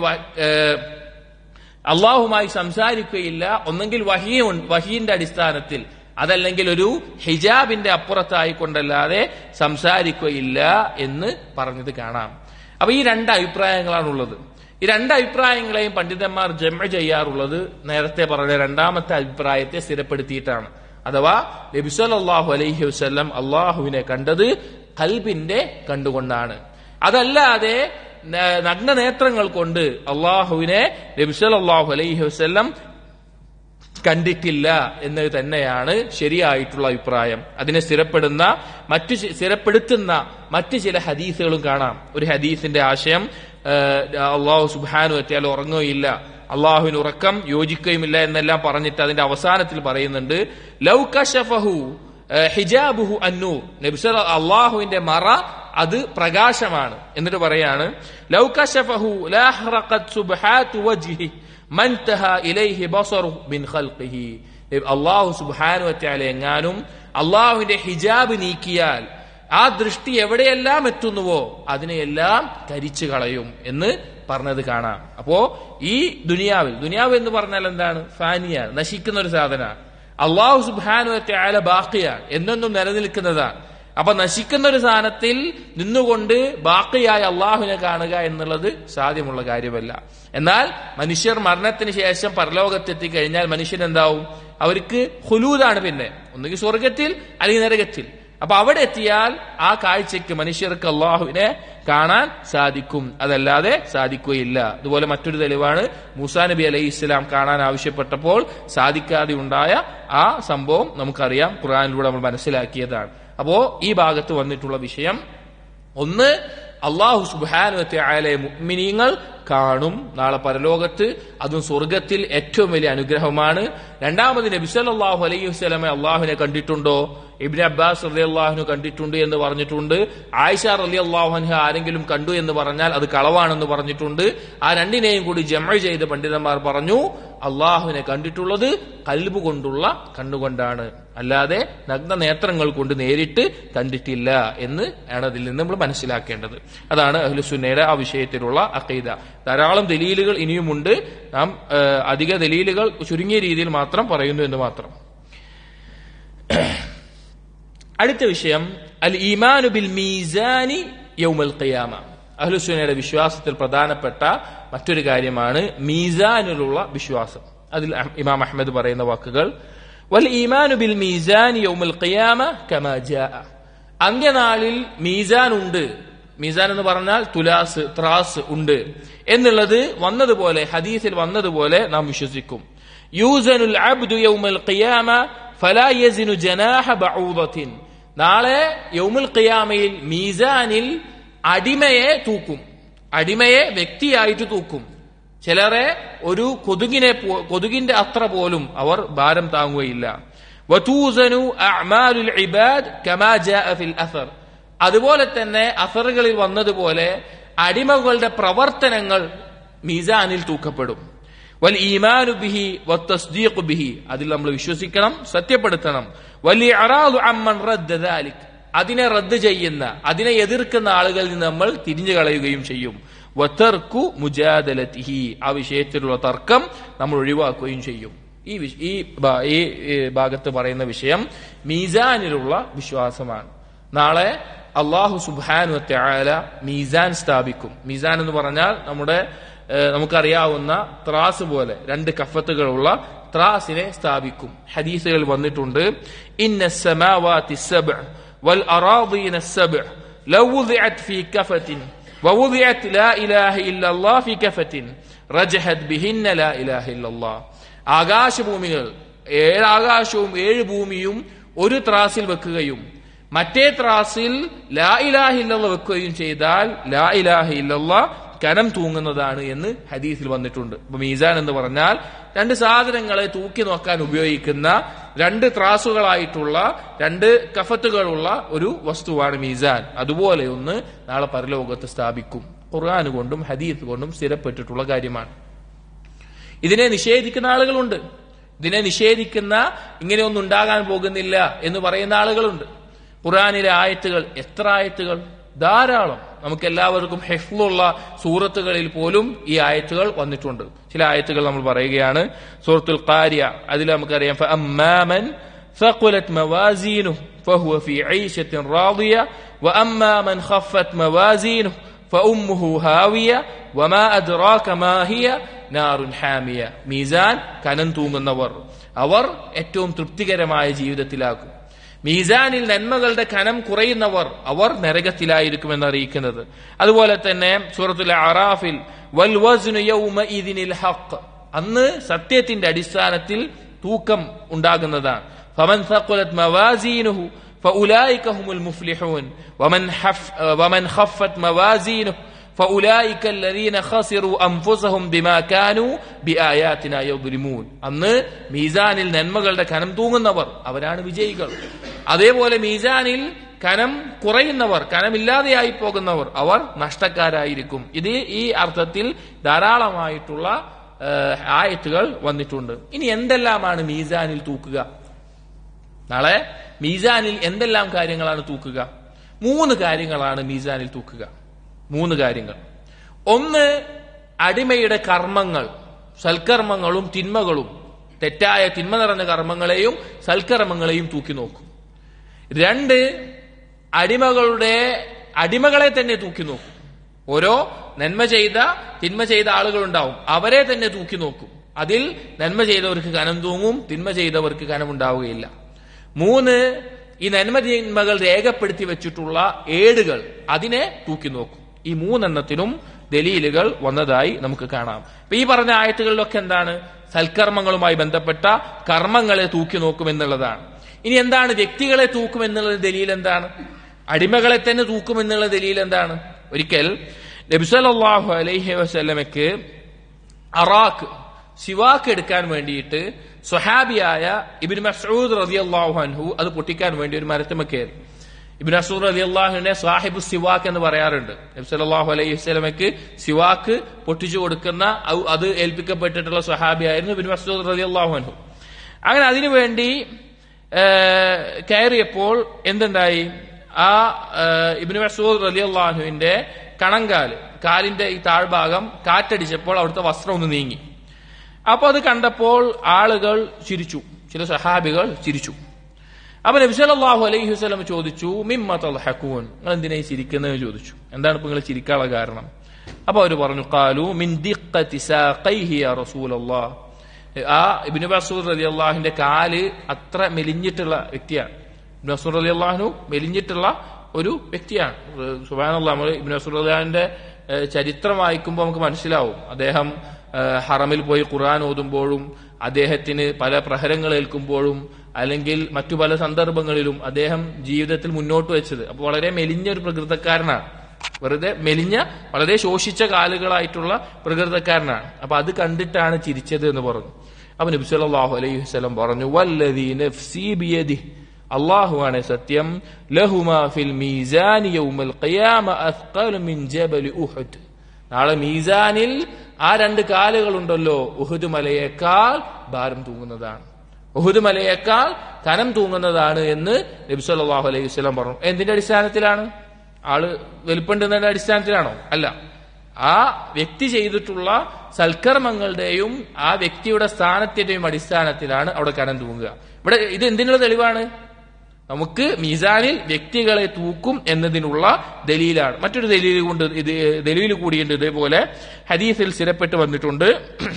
അള്ളാഹുമായി സംസാരിക്കുകയില്ല ഒന്നെങ്കിൽ വഹിയ വഹിയിന്റെ അടിസ്ഥാനത്തിൽ അതല്ലെങ്കിൽ ഒരു ഹിജാബിന്റെ അപ്പുറത്തായിക്കൊണ്ടല്ലാതെ സംസാരിക്കുകയില്ല എന്ന് പറഞ്ഞത് കാണാം അപ്പൊ ഈ രണ്ട് അഭിപ്രായങ്ങളാണുള്ളത് ഈ രണ്ട് അഭിപ്രായങ്ങളെയും പണ്ഡിതന്മാർ ജമ ചെയ്യാറുള്ളത് നേരത്തെ പറഞ്ഞ രണ്ടാമത്തെ അഭിപ്രായത്തെ സ്ഥിരപ്പെടുത്തിയിട്ടാണ് അഥവാ നബിസല്ലാഹു അലൈഹി വസ്ല്ലം അള്ളാഹുവിനെ കണ്ടത് കൽബിന്റെ കണ്ടുകൊണ്ടാണ് അതല്ലാതെ നഗ്ന നേത്രങ്ങൾ കൊണ്ട് അള്ളാഹുവിനെ നബിസല്ലാഹു അലൈഹി വസ്ല്ലം കണ്ടിട്ടില്ല എന്നത് തന്നെയാണ് ശരിയായിട്ടുള്ള അഭിപ്രായം അതിനെ സ്ഥിരപ്പെടുന്ന മറ്റു സ്ഥിരപ്പെടുത്തുന്ന മറ്റു ചില ഹദീസുകളും കാണാം ഒരു ഹദീസിന്റെ ആശയം അള്ളാഹു സുബാനു എത്തിയാൽ ഉറങ്ങുകയില്ല അള്ളാഹുവിന് ഉറക്കം യോജിക്കുകയുമില്ല എന്നെല്ലാം പറഞ്ഞിട്ട് അതിന്റെ അവസാനത്തിൽ പറയുന്നുണ്ട് ലൗകഷഫഹു ഹിജാബുഹു അന്നൂർ നബിസൽ അള്ളാഹുവിന്റെ മറ അത് പ്രകാശമാണ് എന്നിട്ട് പറയാണ് ലൗകഷഫഹു ലാഹ്റഖത് സുബ്ഹാതു വജ്ഹി മൻതഹ ഇലൈഹി ബസറു മിൻ ഖൽഖിഹി അള്ളാഹു സുബ്ഹാനഹു വതആല എങ്ങാനും അള്ളാഹുവിന്റെ ഹിജാബ് നീക്കിയാൽ ആ ദൃഷ്ടി എവിടെയെല്ലാം എത്തുന്നുവോ അതിനെയെല്ലാം കരിച്ചു കളയും എന്ന് പറഞ്ഞത് കാണാം അപ്പോ ഈ ദുനിയാവിൽ ദുനിയാവ് എന്ന് പറഞ്ഞാൽ എന്താണ് ഫാനിയാണ് നശിക്കുന്ന ഒരു സാധന അള്ളാഹു സുബാനുവറ്റായ ബാക്കിയാണ് എന്നൊന്നും നിലനിൽക്കുന്നതാണ് അപ്പൊ നശിക്കുന്ന ഒരു സാധനത്തിൽ നിന്നുകൊണ്ട് ബാക്കിയായ അള്ളാഹുവിനെ കാണുക എന്നുള്ളത് സാധ്യമുള്ള കാര്യമല്ല എന്നാൽ മനുഷ്യർ മരണത്തിന് ശേഷം പരലോകത്തെത്തി കഴിഞ്ഞാൽ മനുഷ്യൻ എന്താവും അവർക്ക് ഹുലൂദാണ് പിന്നെ ഒന്നുകിൽ സ്വർഗത്തിൽ അല്ലെങ്കിൽ നരകത്തിൽ അപ്പൊ അവിടെ എത്തിയാൽ ആ കാഴ്ചയ്ക്ക് മനുഷ്യർക്ക് അള്ളാഹുവിനെ കാണാൻ സാധിക്കും അതല്ലാതെ സാധിക്കുകയില്ല അതുപോലെ മറ്റൊരു തെളിവാണ് മൂസാ നബി അലൈഹി ഇസ്ലാം കാണാൻ ആവശ്യപ്പെട്ടപ്പോൾ സാധിക്കാതെ ഉണ്ടായ ആ സംഭവം നമുക്കറിയാം ഖുറാനിലൂടെ നമ്മൾ മനസ്സിലാക്കിയതാണ് അപ്പോ ഈ ഭാഗത്ത് വന്നിട്ടുള്ള വിഷയം ഒന്ന് അള്ളാഹു സുബാനുവത്തെ മുഅ്മിനീങ്ങൾ കാണും നാളെ പരലോകത്ത് അതും സ്വർഗത്തിൽ ഏറ്റവും വലിയ അനുഗ്രഹമാണ് രണ്ടാമത് നബി സല്ലല്ലാഹു അലൈഹി വസല്ലമെ അള്ളാഹുവിനെ കണ്ടിട്ടുണ്ടോ ഇബ്നു അബ്ബാസ് റലി അള്ളാഹുനു കണ്ടിട്ടുണ്ട് എന്ന് പറഞ്ഞിട്ടുണ്ട് ആയിഷ റലി അള്ളാഹുൻഹ ആരെങ്കിലും കണ്ടു എന്ന് പറഞ്ഞാൽ അത് കളവാണെന്ന് പറഞ്ഞിട്ടുണ്ട് ആ രണ്ടിനെയും കൂടി ജമ ചെയ്ത് പണ്ഡിതന്മാർ പറഞ്ഞു അള്ളാഹുവിനെ കണ്ടിട്ടുള്ളത് കൽബ് കൊണ്ടുള്ള കണ്ണുകൊണ്ടാണ് അല്ലാതെ നഗ്ന നേത്രങ്ങൾ കൊണ്ട് നേരിട്ട് കണ്ടിട്ടില്ല എന്ന് ആണ് അതിൽ നിന്ന് നമ്മൾ മനസ്സിലാക്കേണ്ടത് അതാണ് അഹ്ലുസുന്നയുടെ ആ വിഷയത്തിലുള്ള അക്കൈദ ധാരാളം ദലീലുകൾ ഇനിയുമുണ്ട് നാം ഏഹ്, അധിക ദലീലുകൾ ചുരുങ്ങിയ രീതിയിൽ മാത്രം പറയുന്നു എന്ന് മാത്രം അടുത്ത വിഷയം അൽ ഈമാനു ബിൽ മീസാനി യൗമൽ ഖിയാമ അഹ്ലുസുന്നയുടെ വിശ്വാസത്തിൽ പ്രധാനപ്പെട്ട മറ്റൊരു കാര്യമാണ് മീസാനിലുള്ള വിശ്വാസം അതിൽ അഹ് ഇമാം അഹമ്മദ് പറയുന്ന വാക്കുകൾ വൽ ഈമാനു ബിൽ മീസാനി യൗമൽ ഖിയാമ കമാ ജാഅ അന്ത്യനാളിൽ മീസാൻ ഉണ്ട് മീസാൻ എന്ന് പറഞ്ഞാൽ തുലാസ് ത്രാസ് ഉണ്ട് എന്നുള്ളത് വന്നതുപോലെ ഹദീസിൽ വന്നതുപോലെ നാം വിശ്വസിക്കും യൂസനുൽ അബ്ദു യൗമൽ ഖിയാമ ഫലാ യസിനു ജനാഹ ബഊദത്തിൻ നാളെ യൗമുൽ ഖിയാമയിൽ മീസാനിൽ അടിമയെ തൂക്കും അടിമയെ വ്യക്തിയായിട്ട് തൂക്കും ചിലരെ ഒരു കൊതുകിനെ പോ- കൊതുകിന്റെ അത്ര പോലും അവർ ഭാരം താങ്ങുകയില്ല വതൂസനു അഅ്മാലുൽ ഇബാദ് കമാ ജാഅ ഫിൽ അസർ അതുപോലെ തന്നെ അസറുകളിൽ വന്നതുപോലെ അടിമകളുടെ പ്രവർത്തനങ്ങൾ മീസാനിൽ തൂക്കപ്പെടും വൽ ഈമാനു ബിഹി വത്തസ്ദീഖു ബിഹി അതിൽ നമ്മൾ വിശ്വസിക്കണം സത്യപ്പെടുത്തണം വലിയ അറാദു അമ്മൻ റദ്ദ ദാലിക് അതിനെ റദ്ദ് ചെയ്യുന്ന അതിനെ എതിർക്കുന്ന ആളുകളിൽ നിന്ന് നമ്മൾ തിരിഞ്ഞു കളയുകയും ചെയ്യും വത്തർക്കു മുജാദലത്തിഹി ആ വിഷയത്തിലുള്ള തർക്കം നമ്മൾ ഒഴിവാക്കുകയും ചെയ്യും ഈ വിഷ- ഈ ഭാ- ഈ ഈ ഭാഗത്ത് പറയുന്ന വിഷയം മീസാനിലുള്ള വിശ്വാസമാണ് നാളെ അള്ളാഹു സുബാനു ത്യാല മീസാൻ സ്ഥാപിക്കും മീസാൻ എന്ന് പറഞ്ഞാൽ നമ്മുടെ ഏഹ്, നമുക്കറിയാവുന്ന ത്രാസ് പോലെ രണ്ട് കഫത്തുകളുള്ള ത്രാസിനെ സ്ഥാപിക്കും ഹദീസുകൾ വന്നിട്ടുണ്ട് ഇന്ന സമാവാതി സബ്അ വൽ അറാദീന സബ്അ ലൗ വുദിഅത് ഫീ കഫത്തിൻ ووضعت لا إله إلا الله في كفة رجحت بهن لا إله إلا الله ആകാശഭൂമികൾ ഏഴ് ആകാശവും ഏഴ് ഭൂമിയും ഒരു ത്രാസിൽ വെക്കുകയും മറ്റേ ത്രാസിൽ ലാ ഇലാഹ ഇല്ലല്ലാഹ് വെക്കുകയും ചെയ്താൽ ലാ ഇലാഹ ഇല്ലല്ലാഹ് കനം തൂങ്ങുന്നതാണ് എന്ന് ഹദീസിൽ വന്നിട്ടുണ്ട് അപ്പൊ മീസാൻ എന്ന് പറഞ്ഞാൽ രണ്ട് സാധനങ്ങളെ തൂക്കി നോക്കാൻ ഉപയോഗിക്കുന്ന രണ്ട് ത്രാസുകളായിട്ടുള്ള രണ്ട് കഫത്തുകളുള്ള ഒരു വസ്തുവാണ് മീസാൻ അതുപോലെ ഒന്ന് നാളെ പരലോകത്ത് സ്ഥാപിക്കും ഖുർആൻ കൊണ്ടും ഹദീസ് കൊണ്ടും സ്ഥിരപ്പെട്ടിട്ടുള്ള കാര്യമാണ് ഇതിനെ നിഷേധിക്കുന്ന ആളുകളുണ്ട് ഇതിനെ നിഷേധിക്കുന്ന ഇങ്ങനെയൊന്നും ഉണ്ടാകാൻ പോകുന്നില്ല എന്ന് പറയുന്ന ആളുകളുണ്ട് ഖുറാനിലെ ആയത്തുകൾ എത്ര ആയത്തുകൾ ധാരാളം നമുക്ക് എല്ലാവർക്കും ഹെഫ്ലുള്ള സൂറത്തുകളിൽ പോലും ഈ ആയത്തുകൾ വന്നിട്ടുണ്ട് ചില ആയത്തുകൾ നമ്മൾ പറയുകയാണ് സൂറത്തുൽ ഖാരിയ അതിൽ നമുക്കറിയാം فأما من ثقلت موازينه فهو في عيشة راضية وأما من خفت موازينه فأمه هاوية وما أدراك ما هي نار حامية മീസാൻ കനം തൂങ്ങുന്നവർ അവർ ഏറ്റവും തൃപ്തികരമായ ജീവിതത്തിലാകും മീസാനിൽ നന്മകളുടെ കനം കുറയുന്നവർ അവർ നരകത്തിലായിരിക്കുമെന്ന് അറിയിക്കുന്നത് അതുപോലെ തന്നെ സൂറത്തുൽ അറാഫിൽ വൽ വസ്നു യൗമഇദിനിൽ ഹഖ് അന്ന് സത്യത്തിന്റെ അടിസ്ഥാനത്തിൽ തൂക്കം ഉണ്ടാകുന്നതാണ് ഫമൻ ثقلت موازينه فأولئك هم المفلحون ومن, حف ومن خفت موازينه فأولئك الذين خسروا أنفسهم بما كانوا بآياتنا يظلمون അന്ന് മീസാനിൽ നന്മകളുടെ കനം തൂങ്ങുന്നവർ അവരാണ് വിജയികൾ അതേപോലെ മീസാനിൽ കനം കുറയുന്നവർ കനമില്ലാതെയായി പോകുന്നവർ അവർ നഷ്ടക്കാരായിരിക്കും ഇത് ഈ അർത്ഥത്തിൽ ധാരാളമായിട്ടുള്ള ഏഹ്, ആയത്തുകൾ വന്നിട്ടുണ്ട് ഇനി എന്തെല്ലാമാണ് മീസാനിൽ തൂക്കുക നാളെ മീസാനിൽ എന്തെല്ലാം കാര്യങ്ങളാണ് തൂക്കുക മൂന്ന് കാര്യങ്ങളാണ് മീസാനിൽ തൂക്കുക മൂന്ന് കാര്യങ്ങൾ ഒന്ന് അടിമയുടെ കർമ്മങ്ങൾ സൽക്കർമ്മങ്ങളും തിന്മകളും തെറ്റായ തിന്മ നിറഞ്ഞ കർമ്മങ്ങളെയും സൽക്കർമ്മങ്ങളെയും തൂക്കി നോക്കും രണ്ട് അടിമകളുടെ അടിമകളെ തന്നെ തൂക്കി നോക്കും ഓരോ നന്മ ചെയ്ത തിന്മ ചെയ്ത ആളുകളുണ്ടാവും അവരെ തന്നെ തൂക്കി നോക്കും അതിൽ നന്മ ചെയ്തവർക്ക് കനം തൂങ്ങും തിന്മ ചെയ്തവർക്ക് കനമുണ്ടാവുകയില്ല മൂന്ന് ഈ നന്മ തിന്മകൾ രേഖപ്പെടുത്തി വെച്ചിട്ടുള്ള ഏടുകൾ അതിനെ തൂക്കി നോക്കും ഈ മൂന്നെണ്ണത്തിനും ദലീലുകൾ വന്നതായി നമുക്ക് കാണാം അപ്പൊ ഈ പറഞ്ഞ ആയത്തുകളിലൊക്കെ എന്താണ് സൽക്കർമ്മങ്ങളുമായി ബന്ധപ്പെട്ട കർമ്മങ്ങളെ തൂക്കി നോക്കും എന്നുള്ളതാണ് ഇനി എന്താണ് വ്യക്തികളെ തൂക്കും എന്നുള്ള ദലീൽ എന്താണ് അടിമകളെ തന്നെ തൂക്കും എന്നുള്ള ദലീൽ എന്താണ് ഒരിക്കൽ നബിസലാഹു അലൈഹി വസല്ലമയ്ക്ക് അറാഖ് സിവാക്ക് എടുക്കാൻ വേണ്ടിയിട്ട് സ്വഹാബിയായ ഇബിൻ മസൂദ് റതി അള്ളാഹു അൻഹു അത് പൊട്ടിക്കാൻ വേണ്ടി ഒരു മരത്തുമ കയറി ഇബിൻ മസൂദ് റതി അള്ളാഹുവിനെ സാഹിബ് സിവാക്ക് എന്ന് പറയാറുണ്ട് നബി സല്ലല്ലാഹു അലൈഹി വസല്ലമയ്ക്ക് സിവാക്ക് പൊട്ടിച്ചു കൊടുക്കുന്ന ഔ- അത് ഏൽപ്പിക്കപ്പെട്ടിട്ടുള്ള സ്വഹാബിയായിരുന്നു ഇബിൻ മസൂദ് റതി അള്ളാഹു അൻഹു അങ്ങനെ അതിനുവേണ്ടി ഏഹ്, കയറിയപ്പോൾ എന്തുണ്ടായി ആ ഏഹ്, ഇബ്നു മസൂദ് റലി അള്ളാഹുവിന്റെ കണങ്കാല് കാലിന്റെ ഈ താഴ്ഭാഗം കാറ്റടിച്ചപ്പോൾ അവിടുത്തെ വസ്ത്രം ഒന്ന് നീങ്ങി അപ്പൊ അത് കണ്ടപ്പോൾ ആളുകൾ ചിരിച്ചു ചില സഹാബികൾ ചിരിച്ചു അപ്പൊ നബി സല്ലല്ലാഹു അലൈഹി വസല്ലം ചോദിച്ചു മിമ്മ തൽഹഖൂൻ നിങ്ങൾ എന്തിനാ ഈ ചിരിക്കുന്നത് ചോദിച്ചു എന്താണ് ഇപ്പൊ നിങ്ങൾ ചിരിക്കാനുള്ള കാരണം അപ്പൊ അവർ പറഞ്ഞു ഖാലു മിൻ ദിഖ്ഖതി സാഖൈഹി യാ റസൂലല്ലാഹ് ആ ഇബ്നു മസൂദ് റളിയല്ലാഹുവിന്റെ കാല് അത്ര മെലിഞ്ഞിട്ടുള്ള വ്യക്തിയാണ് ഇബ്നു മസൂദ് റളിയല്ലാഹു മെലിഞ്ഞിട്ടുള്ള ഒരു വ്യക്തിയാണ് സുബാനുള്ള നമ്മൾ ഇബ്നു മസൂദ് റളിയല്ലാഹുവിന്റെ ഏഹ്, ചരിത്രം വായിക്കുമ്പോൾ നമുക്ക് മനസ്സിലാവും അദ്ദേഹം ഏഹ്, ഹറമിൽ പോയി ഖുർആൻ ഓതുമ്പോഴും അദ്ദേഹത്തിന് പല പ്രഹരങ്ങൾ ഏൽക്കുമ്പോഴും അല്ലെങ്കിൽ മറ്റു പല സന്ദർഭങ്ങളിലും അദ്ദേഹം ജീവിതത്തിൽ മുന്നോട്ട് വെച്ചത് അപ്പോൾ വളരെ മെലിഞ്ഞ ഒരു പ്രകൃതക്കാരനാണ് വെറുതെ മെലിഞ്ഞ വളരെ ശോഷിച്ച കാലുകളായിട്ടുള്ള പ്രകൃതക്കാരനാണ് അപ്പൊ അത് കണ്ടിട്ടാണ് ചിരിച്ചത് എന്ന് പറഞ്ഞു അപ്പൊ നബി സല്ലല്ലാഹു അലൈഹി വസല്ലം പറഞ്ഞു വല്ലദീ നഫ്സി ബിയദിഹി അള്ളാഹുവാണ് സത്യം ലഹുമാ ഫിൽ മീസാനി യൗമൽ ഖിയാമ അസ്ഖലു മിൻ ജബൽ ഉഹദ് നാളെ മീസാനിൽ ആ രണ്ട് കാലുകളുണ്ടല്ലോ ഉഹുദ് മലയേക്കാൾ ഭാരം തൂങ്ങുന്നതാണ് ഉഹുദ് മലയേക്കാൾ കനം തൂങ്ങുന്നതാണ് എന്ന് നബി സല്ലല്ലാഹു അലൈഹി വസല്ലം പറഞ്ഞു എന്തിന്റെ അടിസ്ഥാനത്തിലാണ് ആള് വലിപ്പുണ്ടെന്നതിന്റെ അടിസ്ഥാനത്തിലാണോ അല്ല ആ വ്യക്തി ചെയ്തിട്ടുള്ള സൽക്കർമ്മങ്ങളുടെയും ആ വ്യക്തിയുടെ സ്ഥാനത്തിന്റെയും അടിസ്ഥാനത്തിലാണ് അവിടെ കനം തൂങ്ങുക ഇവിടെ ഇത് എന്തിനുള്ള തെളിവാണ് നമുക്ക് മീസാനിൽ വ്യക്തികളെ തൂക്കും എന്നതിനുള്ള ദലീലാണ് മറ്റൊരു ദലീൽ കൊണ്ട് ഇത് ദലീൽ കൂടിയുണ്ട് ഇതേപോലെ ഹദീസിൽ സ്ഥിരപ്പെട്ട് വന്നിട്ടുണ്ട്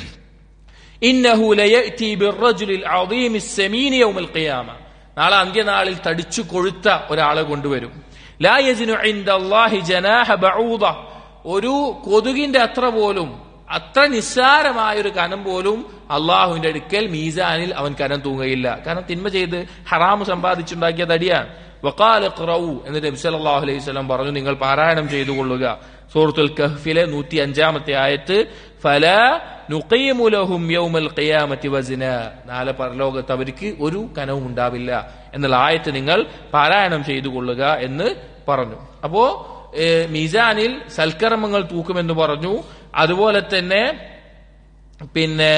ഇന്നഹു ലയഅതി ബിർറജുലിൽ അദീമി സമീൻ യൗമൽ ഖിയാമ നാളെ അന്ത്യനാളിൽ തടിച്ചു കൊഴുത്ത ഒരാളെ കൊണ്ടുവരും ലാ യജ്നു ഇൻദല്ലാഹി ജനാഹ ബഊദ ഒരു കൊതുകിന്റെ അത്ര പോലും അത്ര നിസ്സാരമായ ഒരു കനം പോലും അള്ളാഹുവിന്റെ അടുക്കൽ മീസാനിൽ അവൻ കനം തൂങ്ങയില്ല കാരണം തിന്മ ചെയ്ത് ഹറാമ് സമ്പാദിച്ചുണ്ടാക്കിയ തടിയാണ് വക്കാല ഖറവു എന്ന് നബി സല്ലല്ലാഹു അലൈഹി വസല്ലം പറഞ്ഞു നിങ്ങൾ പാരായണം ചെയ്തു കൊള്ളുക സൂറത്തുൽ കഹ്ഫിലെ നൂറ്റി അഞ്ചാമത്തെ ആയത്ത് ഫല നുഖീമു ലഹും യൗമൽ ഖിയാമത്തി വസ്ന നാളെ പരലോകത്ത് അവർക്ക് ഒരു കനവും ഉണ്ടാവില്ല എന്നുള്ള ആയത്ത് നിങ്ങൾ പാരായണം ചെയ്തു കൊള്ളുക എന്ന് പറഞ്ഞു അപ്പോ ഏഹ്, മീസാനിൽ സൽക്കർമ്മങ്ങൾ തൂക്കുമെന്ന് പറഞ്ഞു അതുപോലെ തന്നെ പിന്നെ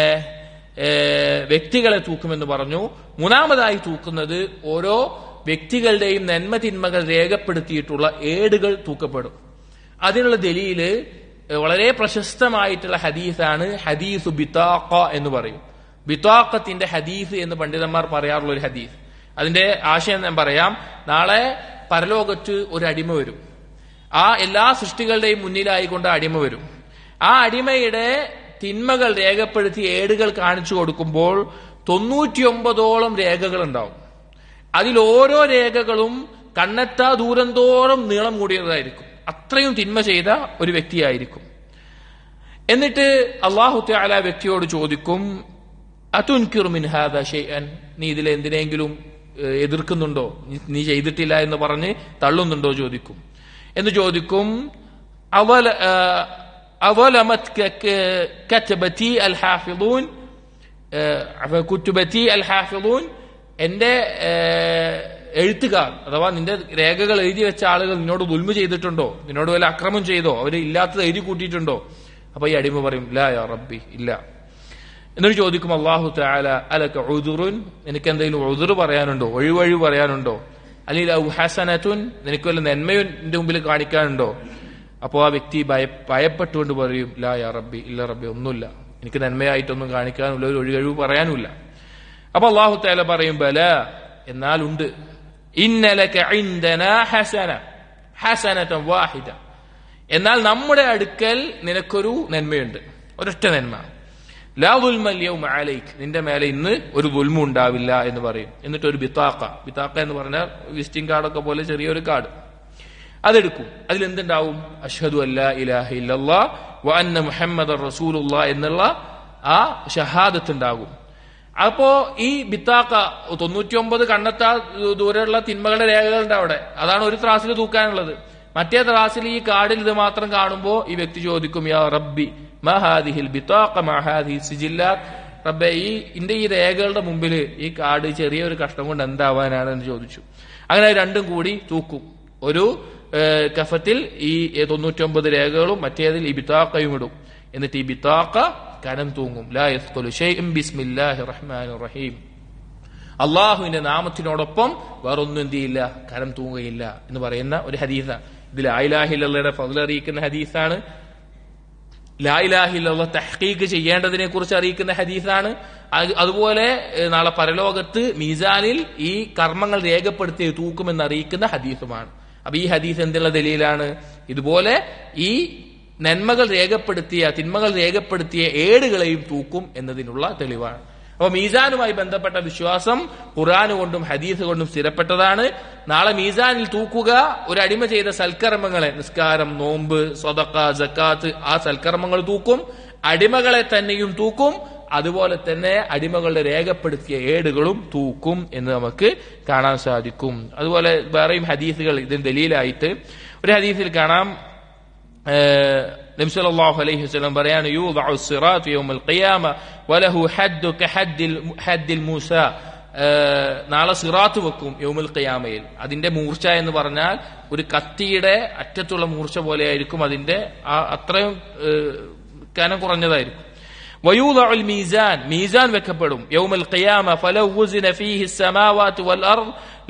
ഏഹ്, വ്യക്തികളെ തൂക്കുമെന്ന് പറഞ്ഞു മൂന്നാമതായി തൂക്കുന്നത് ഓരോ വ്യക്തികളുടെയും നന്മ തിന്മകൾ രേഖപ്പെടുത്തിയിട്ടുള്ള ഏടുകൾ തൂക്കപ്പെടും അതിനുള്ള ദലീല് ഏഹ്, വളരെ പ്രശസ്തമായിട്ടുള്ള ഹദീസാണ് ഹദീസ് ബിത്താഖ എന്ന് പറയും ബിത്താഖത്തിന്റെ ഹദീസ് എന്ന് പണ്ഡിതന്മാർ പറയാറുള്ള ഒരു ഹദീസ് അതിന്റെ ആശയം ഞാൻ പറയാം നാളെ പരലോകത്ത് ഒരു അടിമ വരും ആ എല്ലാ സൃഷ്ടികളുടെയും മുന്നിലായിക്കൊണ്ട് അടിമ വരും ആ അടിമയുടെ തിന്മകൾ രേഖപ്പെടുത്തി ഏടുകൾ കാണിച്ചു കൊടുക്കുമ്പോൾ തൊണ്ണൂറ്റിയൊമ്പതോളം രേഖകൾ ഉണ്ടാവും അതിൽ ഓരോ രേഖകളും കണ്ണെത്താ ദൂരന്തോളം നീളം കൂടിയതായിരിക്കും അത്രയും തിന്മ ചെയ്ത ഒരു വ്യക്തിയായിരിക്കും എന്നിട്ട് അള്ളാഹു തആല ആ വ്യക്തിയോട് ചോദിക്കും അതുൻകിറു മിൻ ഹാദാ ഷൈഅൻ നീ ഇതിൽ എന്തിനെങ്കിലും ഏഹ്, എതിർക്കുന്നുണ്ടോ നീ- നീ ചെയ്തിട്ടില്ല എന്ന് പറഞ്ഞ് തള്ളുന്നുണ്ടോ ചോദിക്കും എന്ന് ചോദിക്കും അവല ആഹ്, അവലമത് ക- ക- കതബതി അൽ ഹാഫിളൂൻ ഏഹ്, അപ്പൊ കുറ്റുബത്തി അൽ ഹാഫിളൂൻ എന്റെ ഏഹ്, എഴുത്തുകാർ അഥവാ നിന്റെ രേഖകൾ എഴുതി വെച്ച ആളുകൾ നിന്നോട് ദുൽമ ചെയ്തിട്ടുണ്ടോ നിന്നോട് വല്ല അക്രമം ചെയ്തോ അവര് ഇല്ലാത്തത് എഴുതി കൂട്ടിയിട്ടുണ്ടോ അപ്പൊ ഈ അടിമ പറയും ലാ യാ റബ്ബി ഇല്ല എന്നിട്ട് ചോദിക്കും അള്ളാഹു താല അലക്ക ഉദുറുൻ നിനക്ക് എന്തെങ്കിലും ഉദുറ് പറയാനുണ്ടോ ഒഴിവഴി പറയാനുണ്ടോ അല്ലെങ്കിൽ ഔ ഹസനത്തുൻ നിനക്ക് വല്ല നന്മയും എന്റെ മുമ്പിൽ കാണിക്കാനുണ്ടോ അപ്പോൾ ആ വ്യക്തി ഭയ ഭയപ്പെട്ടുകൊണ്ട് പറയും ലാ യാ റബ്ബി ഇല്ല റബ്ബി ഒന്നുമില്ല എനിക്ക് നന്മയായിട്ടൊന്നും കാണിക്കാനില്ല ഒരു ഒഴികഴിവ് പറയാനുമില്ല അപ്പൊ അള്ളാഹു താല പറയും ബല എന്നാലുണ്ട് ഇന്നലക ഇൻദനാ ഹസന ഹസനതൻ വാഹിദ എന്നാൽ നമ്മുടെ അടുക്കൽ നിനക്കൊരു നന്മയുണ്ട് ഒരൊറ്റ നന്മ ലാ ദുൽമൽ യൗമ അലൈക് നിന്റെ മേലെ ഇന്ന് ഒരു ദുൽമ ഉണ്ടാവില്ല എന്ന് പറയും എന്നിട്ട് ഒരു ബിത്താക്ക ബിത്താക്ക എന്ന് പറഞ്ഞാൽ വിസിറ്റിംഗ് കാർഡൊക്കെ പോലെ ചെറിയൊരു കാർഡ് അതെടുക്കും അതിൽ എന്തുണ്ടാവും അഷ്ഹദു അല്ലാ ഇലാഹ ഇല്ലല്ലാ വ അന്ന മുഹമ്മദ് റസൂലുള്ള എന്നുള്ള ആ ഷഹാദത്ത് ഉണ്ടാകും അപ്പോ ഈ ബിത്താക്ക തൊണ്ണൂറ്റി ഒമ്പത് കണ്ണെത്താ ദൂരെയുള്ള തിന്മകളുടെ രേഖകളുണ്ട് അവിടെ അതാണ് ഒരു ത്രാസിൽ തൂക്കാനുള്ളത് മറ്റേ ത്രാസിൽ ഈ കാർഡിൽ ഇത് മാത്രം കാണുമ്പോ ഈ വ്യക്തി ചോദിക്കും യാ റബ്ബി മഹാദിഹിൽ ബിത്താക്ക മഹാദി സിജില്ലാത്ത് റബ്ബെ ഈ ഇന്റെ ഈ രേഖകളുടെ മുമ്പിൽ ഈ കാർഡ് ചെറിയൊരു കഷ്ണം കൊണ്ട് എന്താവാനാണ് എന്ന് ചോദിച്ചു അങ്ങനെ രണ്ടും കൂടി തൂക്കും ഒരു ഏഹ്, കഫത്തിൽ ഈ തൊണ്ണൂറ്റൊമ്പത് രേഖകളും മറ്റേതിൽ ഈ ബിത്താക്കയും ഇടും എന്നിട്ട് ഈ ബിത്താക്ക കനം തൂങ്ങും ലാ യസ്ഖുലു ഷൈഇൻ ബിസ്മില്ലാഹിർ റഹ്മാനിർ റഹീം അള്ളാഹുവിന്റെ നാമത്തിനോടൊപ്പം വേറൊന്നും എന്ത് ചെയ്യില്ല കരം തൂങ്ങുകയില്ല എന്ന് പറയുന്ന ഒരു ഹദീസാണ് ഇതിൽ ആയിലാഹില്ലയുടെ ഫضل അറിയിക്കുന്ന ഹദീസാണ് ലായിലാഹില്ല തഹ്ഖീഖ് ചെയ്യേണ്ടതിനെ കുറിച്ച് അറിയിക്കുന്ന ഹദീസാണ് അത് അതുപോലെ ഏഹ്, നാളെ പരലോകത്ത് മീസാനിൽ ഈ കർമ്മങ്ങൾ രേഖപ്പെടുത്തി തൂക്കുമെന്ന് അറിയിക്കുന്ന ഹദീസുമാണ് അപ്പൊ ഈ ഹദീസ് എന്തുള്ള ദലീലാണ് ഇതുപോലെ ഈ നന്മകൾ രേഖപ്പെടുത്തിയ തിന്മകൾ രേഖപ്പെടുത്തിയ ഏടുകളെയും തൂക്കും എന്നതിനുള്ള തെളിവാണ് അപ്പൊ മീസാനുമായി ബന്ധപ്പെട്ട വിശ്വാസം ഖുറാൻ കൊണ്ടും ഹദീസ് കൊണ്ടും സ്ഥിരപ്പെട്ടതാണ് നാളെ മീസാനിൽ തൂക്കുക ഒരു അടിമ ചെയ്ത സൽക്കർമ്മങ്ങളെ നിസ്കാരം നോമ്പ് സ്വതക്ക ജക്കാത്ത് ആ സൽക്കർമ്മങ്ങൾ തൂക്കും അടിമകളെ തന്നെയും തൂക്കും അതുപോലെ തന്നെ അടിമകളുടെ രേഖപ്പെടുത്തിയ ഏടുകളും തൂക്കും എന്ന് നമുക്ക് കാണാൻ സാധിക്കും അതുപോലെ വേറെയും ഹദീസുകൾ ഇതിന് ദലീലായിട്ട് ഒരു ഹദീസിൽ കാണാം നബി സല്ലല്ലാഹു അലൈഹി വസല്ലം പറയാണ് യൂദഉ സിറാത്ത് യൗമൽ ഖിയാമ വലഹു ഹദ്ദു കഹദ്ദിൽ ഹദ്ദിൽ മൂസ ഏഹ് നാളെ സിറാത്ത് വെക്കും യൗമുൽ ഖിയാമയിൽ അതിന്റെ മൂർച്ച എന്ന് പറഞ്ഞാൽ ഒരു കത്തിയുടെ അറ്റത്തുള്ള മൂർച്ച പോലെയായിരിക്കും അതിന്റെ ആ അത്രയും ഏഹ് കനം കുറഞ്ഞതായിരിക്കും ويوضع الميزان ميزان വെക്കപ്പെടും يوم القيامة فلو وزن فيه السماوات والأرض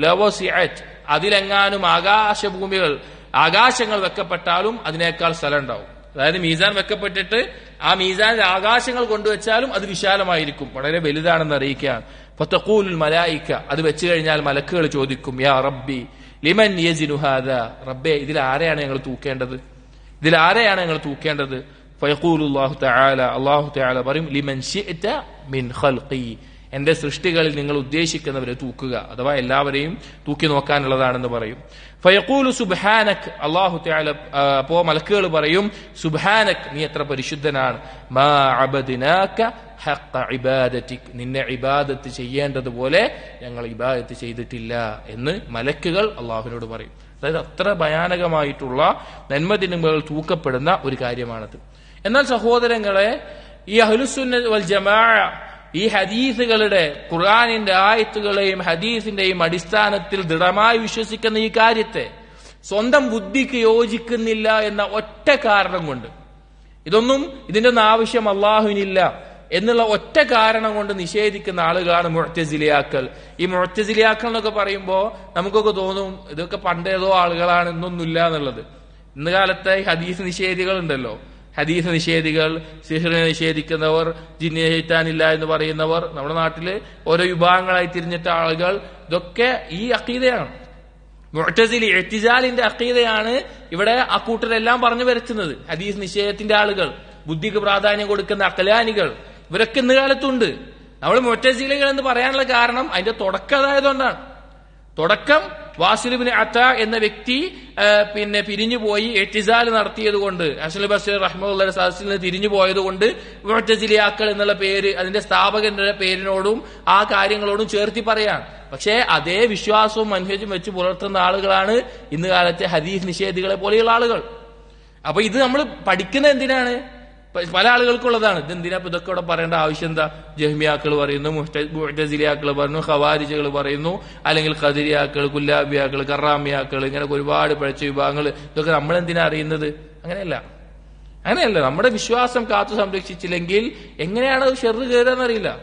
لوسعت അതിലെങ്ങാനും ആകാശഭൂമികൾ ആകാശങ്ങൾ വെക്കപ്പെട്ടാലും അതിനേക്കാൾ സ്ഥലം ഉണ്ടാവും അതായത് മീസാൻ വെക്കപ്പെട്ടിട്ട് ആ മീസാനിൽ ആകാശങ്ങൾ കൊണ്ടുവച്ചാലും അത് വിശാലമായിരിക്കും വളരെ വലുതാണെന്ന് അറിയിക്കുകയാണ് ഫത്തഖൂലുൽ മലായിക്ക അത് വെച്ചു കഴിഞ്ഞാൽ മലക്കുകൾ ചോദിക്കും യാ റബ്ബി ലിമൻ യജിനു ഹാദ റബ്ബേ ഇതിൽ ആരെയാണ് ഞങ്ങൾ തൂക്കേണ്ടത് ഇതിൽ ആരെയാണ് ഞങ്ങൾ തൂക്കേണ്ടത് ഫയഖൂലു അല്ലാഹു തആല അല്ലാഹു തആല പറയും ലിമൻ ശിഅത മിൻ ഖൽഖി എന്റെ സൃഷ്ടികളിൽ നിങ്ങൾ ഉദ്ദേശിക്കുന്നവരെ തൂക്കുക അഥവാ എല്ലാവരെയും തൂക്കി നോക്കാനുള്ളതാണെന്ന് പറയും ഫയഖൂലു സുബ്ഹാനക് അല്ലാഹു തആല ആ, അപ്പോ മലക്കുകൾ പറയും സുബ്ഹാനക് നീ എത്ര പരിശുദ്ധനാണ് മാ അബദ്നാക ഹഖ ഇബാദതിക് നിന്നെ ഇബാദത്ത് ചെയ്യേണ്ടതുപോലെ ഞങ്ങൾ ഇബാദത്ത് ചെയ്തിട്ടില്ല എന്ന് മലക്കുകൾ അള്ളാഹുവിനോട് പറയും അതായത് അത്ര ഭയാനകമായിട്ടുള്ള നന്മതിന്മകൾ തൂക്കപ്പെടുന്ന ഒരു കാര്യമാണത് എന്നാൽ സഹോദരങ്ങളെ ഈ അഹ്ലുസുന്ന വൽ ജമാ ഈ ഹദീസുകളുടെ ഖുർആാനിന്റെ ആയത്തുകളെയും ഹദീസിന്റെയും അടിസ്ഥാനത്തിൽ ദൃഢമായി വിശ്വസിക്കുന്ന ഈ കാര്യത്തെ സ്വന്തം ബുദ്ധിക്ക് യോജിക്കുന്നില്ല എന്ന ഒറ്റ കാരണം കൊണ്ട് ഇതൊന്നും ഇതിന്റെ ഒന്നും ആവശ്യം അള്ളാഹുവിനില്ല എന്നുള്ള ഒറ്റ കാരണം കൊണ്ട് നിഷേധിക്കുന്ന ആളുകളാണ് മുഴത്തസിലിയാക്കൾ ഈ മുഴത്തസിലിയാക്കൾ എന്നൊക്കെ പറയുമ്പോൾ നമുക്കൊക്കെ തോന്നും ഇതൊക്കെ പണ്ടേതോ ആളുകളാണ് ഇന്നൊന്നുമില്ല എന്നുള്ളത് ഇന്ന് കാലത്തെ ഈ ഹദീസ് നിഷേധികൾ ഉണ്ടല്ലോ ഹദീസ് നിഷേധികൾ സിഹറിനെ നിഷേധിക്കുന്നവർ ജിന്നിനെ ചെയ്റ്റാനില്ല എന്ന് പറയുന്നവർ നമ്മുടെ നാട്ടില് ഓരോ വിഭാഗങ്ങളായി തിരിഞ്ഞിട്ട ആളുകൾ ഇതൊക്കെ ഈ അക്കീതയാണ് മുഅ്തസിലി എത്തിജാലിന്റെ അക്കീതയാണ് ഇവിടെ ആ കൂട്ടരെല്ലാം പറഞ്ഞു വരുത്തുന്നത് ഹദീസ് നിഷേധത്തിന്റെ ആളുകൾ ബുദ്ധിക്ക് പ്രാധാന്യം കൊടുക്കുന്ന അക്കലാനികൾ ഇവരൊക്കെ ഇന്ന് കാലത്തുണ്ട് നമ്മൾ മുഅ്തസിലികൾ എന്ന് പറയാനുള്ള കാരണം അതിന്റെ തുടക്കം അതായതുകൊണ്ടാണ് തുടക്കം വാസിലുബിന് അത്ത എന്ന വ്യക്തി ആ, പിന്നെ പിരിഞ്ഞു പോയി എട്ടിസാൽ നടത്തിയത് കൊണ്ട് അഷൽ ബഷീർ റഹ്മുള്ളയുടെ സദസ്സിൽ നിന്ന് തിരിഞ്ഞു പോയത് കൊണ്ട് മുഴത്തജിലിയാക്കൾ എന്നുള്ള പേര് അതിന്റെ സ്ഥാപകന്റെ പേരിനോടും ആ കാര്യങ്ങളോടും ചേർത്തി പറയാം പക്ഷേ അതേ വിശ്വാസവും മൻഹജും വെച്ച് പുലർത്തുന്ന ആളുകളാണ് ഇന്ന് കാലത്തെ ഹദീസ് നിഷേധികളെ പോലെയുള്ള ആളുകൾ അപ്പൊ ഇത് നമ്മൾ പഠിക്കുന്ന എന്തിനാണ് പ- പല ആളുകൾക്കുള്ളതാണ് ഇത് എന്തിനാ ഇപ്പൊ ഇതൊക്കെ ഇവിടെ പറയേണ്ട ആവശ്യം എന്താ ജഹ്മിയാക്കൾ പറയുന്നു മുഹ്തസിലിയാക്കൾ പറയുന്നു ഖവാരിജകൾ പറയുന്നു അല്ലെങ്കിൽ ഖദിരിയാക്കൾ കുല്ലാബിയാക്കൾ കറാമിയാക്കൾ ഇങ്ങനെ ഒരുപാട് പഴച്ച വിഭാഗങ്ങൾ ഇതൊക്കെ നമ്മൾ എന്തിനാ അറിയുന്നത് അങ്ങനെയല്ല അങ്ങനെയല്ല നമ്മുടെ വിശ്വാസം കാത്തു സംരക്ഷിച്ചില്ലെങ്കിൽ എങ്ങനെയാണ് അത് ഷെറ് കയറുകയെന്നറിയില്ല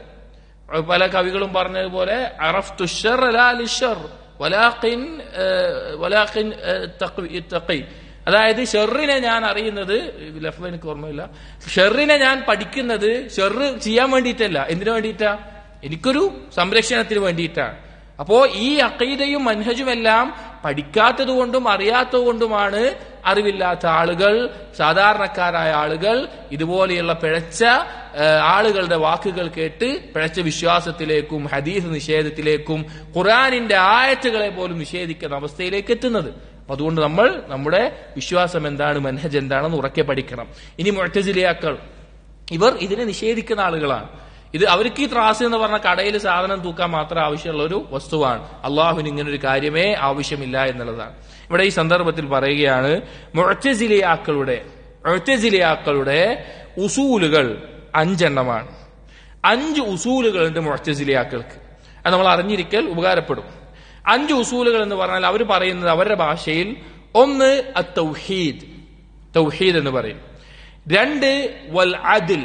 പല കവികളും പറഞ്ഞതുപോലെ അറഫ്തു ഷർ ലാ ലിഷർ വലാഖിൻ ഏഹ്, വലാഖിൻ ഏഹ്, തഖ്വി- തഖി അതായത് ഷെറിനെ ഞാൻ അറിയുന്നത് ലഫ്ല എനിക്ക് ഓർമ്മയില്ല ഷെറിനെ ഞാൻ പഠിക്കുന്നത് ഷെറ് ചെയ്യാൻ വേണ്ടിയിട്ടല്ല എന്തിനു വേണ്ടിയിട്ടാ എനിക്കൊരു സംരക്ഷണത്തിന് വേണ്ടിയിട്ടാണ് അപ്പോ ഈ അക്കീതയും മൻഹജുമെല്ലാം പഠിക്കാത്തത് കൊണ്ടും അറിയാത്തത് കൊണ്ടുമാണ് അറിവില്ലാത്ത ആളുകൾ സാധാരണക്കാരായ ആളുകൾ ഇതുപോലെയുള്ള പിഴച്ച ഏഹ്, ആളുകളുടെ വാക്കുകൾ കേട്ട് പിഴച്ച വിശ്വാസത്തിലേക്കും ഹദീസ് നിഷേധത്തിലേക്കും ഖുറാനിന്റെ ആയത്തുകളെ പോലും നിഷേധിക്കുന്ന അവസ്ഥയിലേക്ക് എത്തുന്നത് അപ്പൊ അതുകൊണ്ട് നമ്മൾ നമ്മുടെ വിശ്വാസം എന്താണ് മൻഹജ് എന്താണെന്ന് ഉറക്കെ പഠിക്കണം ഇനി മുഴറ്റജിലിയാക്കൾ ഇവർ ഇതിനെ നിഷേധിക്കുന്ന ആളുകളാണ് ഇത് അവർക്ക് ഈ ത്രാസ് എന്ന് പറഞ്ഞ കടയിൽ സാധനം തൂക്കാൻ മാത്രം ആവശ്യമുള്ള ഒരു വസ്തുവാണ് അള്ളാഹുവിന് ഇങ്ങനെ ഒരു കാര്യമേ ആവശ്യമില്ല എന്നുള്ളതാണ് ഇവിടെ ഈ സന്ദർഭത്തിൽ പറയുകയാണ് മുഴറ്റജിലിയാക്കളുടെ മുഴറ്റജിലിയാക്കളുടെ ഉസൂലുകൾ അഞ്ചെണ്ണമാണ് അഞ്ച് ഉസൂലുകളുണ്ട് മുഴറ്റജിലിയാക്കൾക്ക് അത് നമ്മൾ അറിഞ്ഞിരിക്കൽ ഉപകാരപ്പെടും അഞ്ച് ഉസൂലുകൾ എന്ന് പറഞ്ഞാൽ അവർ പറയുന്നത് അവരുടെ ഭാഷയിൽ ഒന്ന് തൗഹീദ് തൗഹീദ് എന്ന് പറയും രണ്ട് വൽ അദിൽ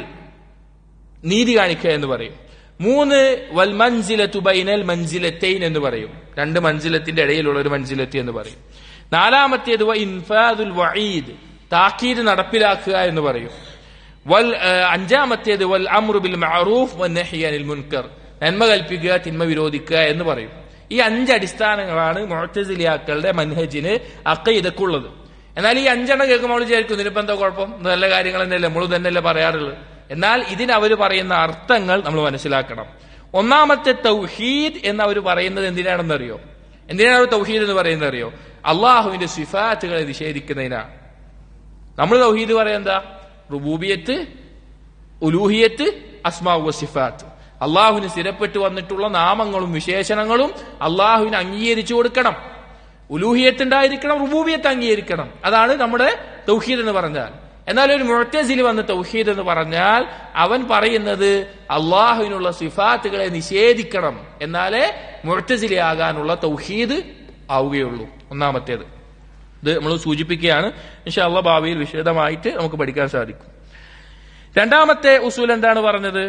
നീതി കാണിക്കുക എന്ന് പറയും മൂന്ന് വൽ മൻസിലത്തു ബൈനൽ മൻസിലത്തൈൻ എന്ന് പറയും രണ്ട് മൻസിലത്തിന്റെ ഇടയിലുള്ള ഒരു മൻസിലത്തി എന്ന് പറയും നാലാമത്തേത് വ ഇൻഫാദുൽ വഈദ് താക്കീത് നടപ്പിലാക്കുക എന്ന് പറയും വൽ ഏഹ്, അഞ്ചാമത്തേത് വൽ അമ്രു ബിൽ മഅറൂഫ് വൻ നഹ്യി അനിൽ മുൻകർ നന്മ കൽപ്പിക്കുക തിന്മ വിരോധിക്കുക എന്ന് പറയും ഈ അഞ്ച് അടിസ്ഥാനങ്ങളാണ് മുഅ്തസിലിയാക്കളുടെ മൻഹജിന് അക്കീദക്കുള്ളത് എന്നാൽ ഈ അഞ്ചെണ്ണം കേൾക്കുമ്പോൾ നമ്മൾ വിചാരിക്കും ഇതിനിപ്പോ എന്താ കുഴപ്പം ഇത് നല്ല കാര്യങ്ങൾ തന്നെയല്ലേ നമ്മൾ തന്നെയല്ലേ പറയാറുള്ളത് എന്നാൽ ഇതിന് അവർ പറയുന്ന അർത്ഥങ്ങൾ നമ്മൾ മനസ്സിലാക്കണം ഒന്നാമത്തെ തൗഹീദ് എന്ന് അവർ പറയുന്നത് എന്തിനാണെന്നറിയോ എന്തിനാണ് അവർ തൗഹീദ് എന്ന് പറയുന്നത് അറിയോ അള്ളാഹുവിന്റെ സിഫാത്തുകളെ നിഷേധിക്കുന്നതിനാണ് നമ്മൾ തൗഹീദ് പറയാ എന്താ റുബൂബിയത്ത് ഉലൂഹിയത്ത് അസ്മാ സിഫാത്ത് അള്ളാഹുവിന് സ്ഥിരപ്പെട്ടു വന്നിട്ടുള്ള നാമങ്ങളും വിശേഷണങ്ങളും അള്ളാഹുവിന് അംഗീകരിച്ചു കൊടുക്കണം ഉലൂഹിയത്ത് ഉണ്ടായിരിക്കണം റുബൂബിയത്ത് അംഗീകരിക്കണം അതാണ് നമ്മുടെ തൗഹീദ് എന്ന് പറഞ്ഞാൽ എന്നാൽ ഒരു മുഴത്തസിൽ വന്ന് തൗഹീദ് എന്ന് പറഞ്ഞാൽ അവൻ പറയുന്നത് അള്ളാഹുവിനുള്ള സിഫാത്തുകളെ നിഷേധിക്കണം എന്നാലേ മുഴത്തസിലിയാകാനുള്ള തൗഹീദ് ആവുകയുള്ളൂ ഒന്നാമത്തേത് ഇത് നമ്മൾ സൂചിപ്പിക്കുകയാണ് ഇൻഷാല്ല ഭാവിയിൽ വിശദമായിട്ട് നമുക്ക് പഠിക്കാൻ സാധിക്കും രണ്ടാമത്തെ ഉസൂൽ എന്താണ് പറഞ്ഞത്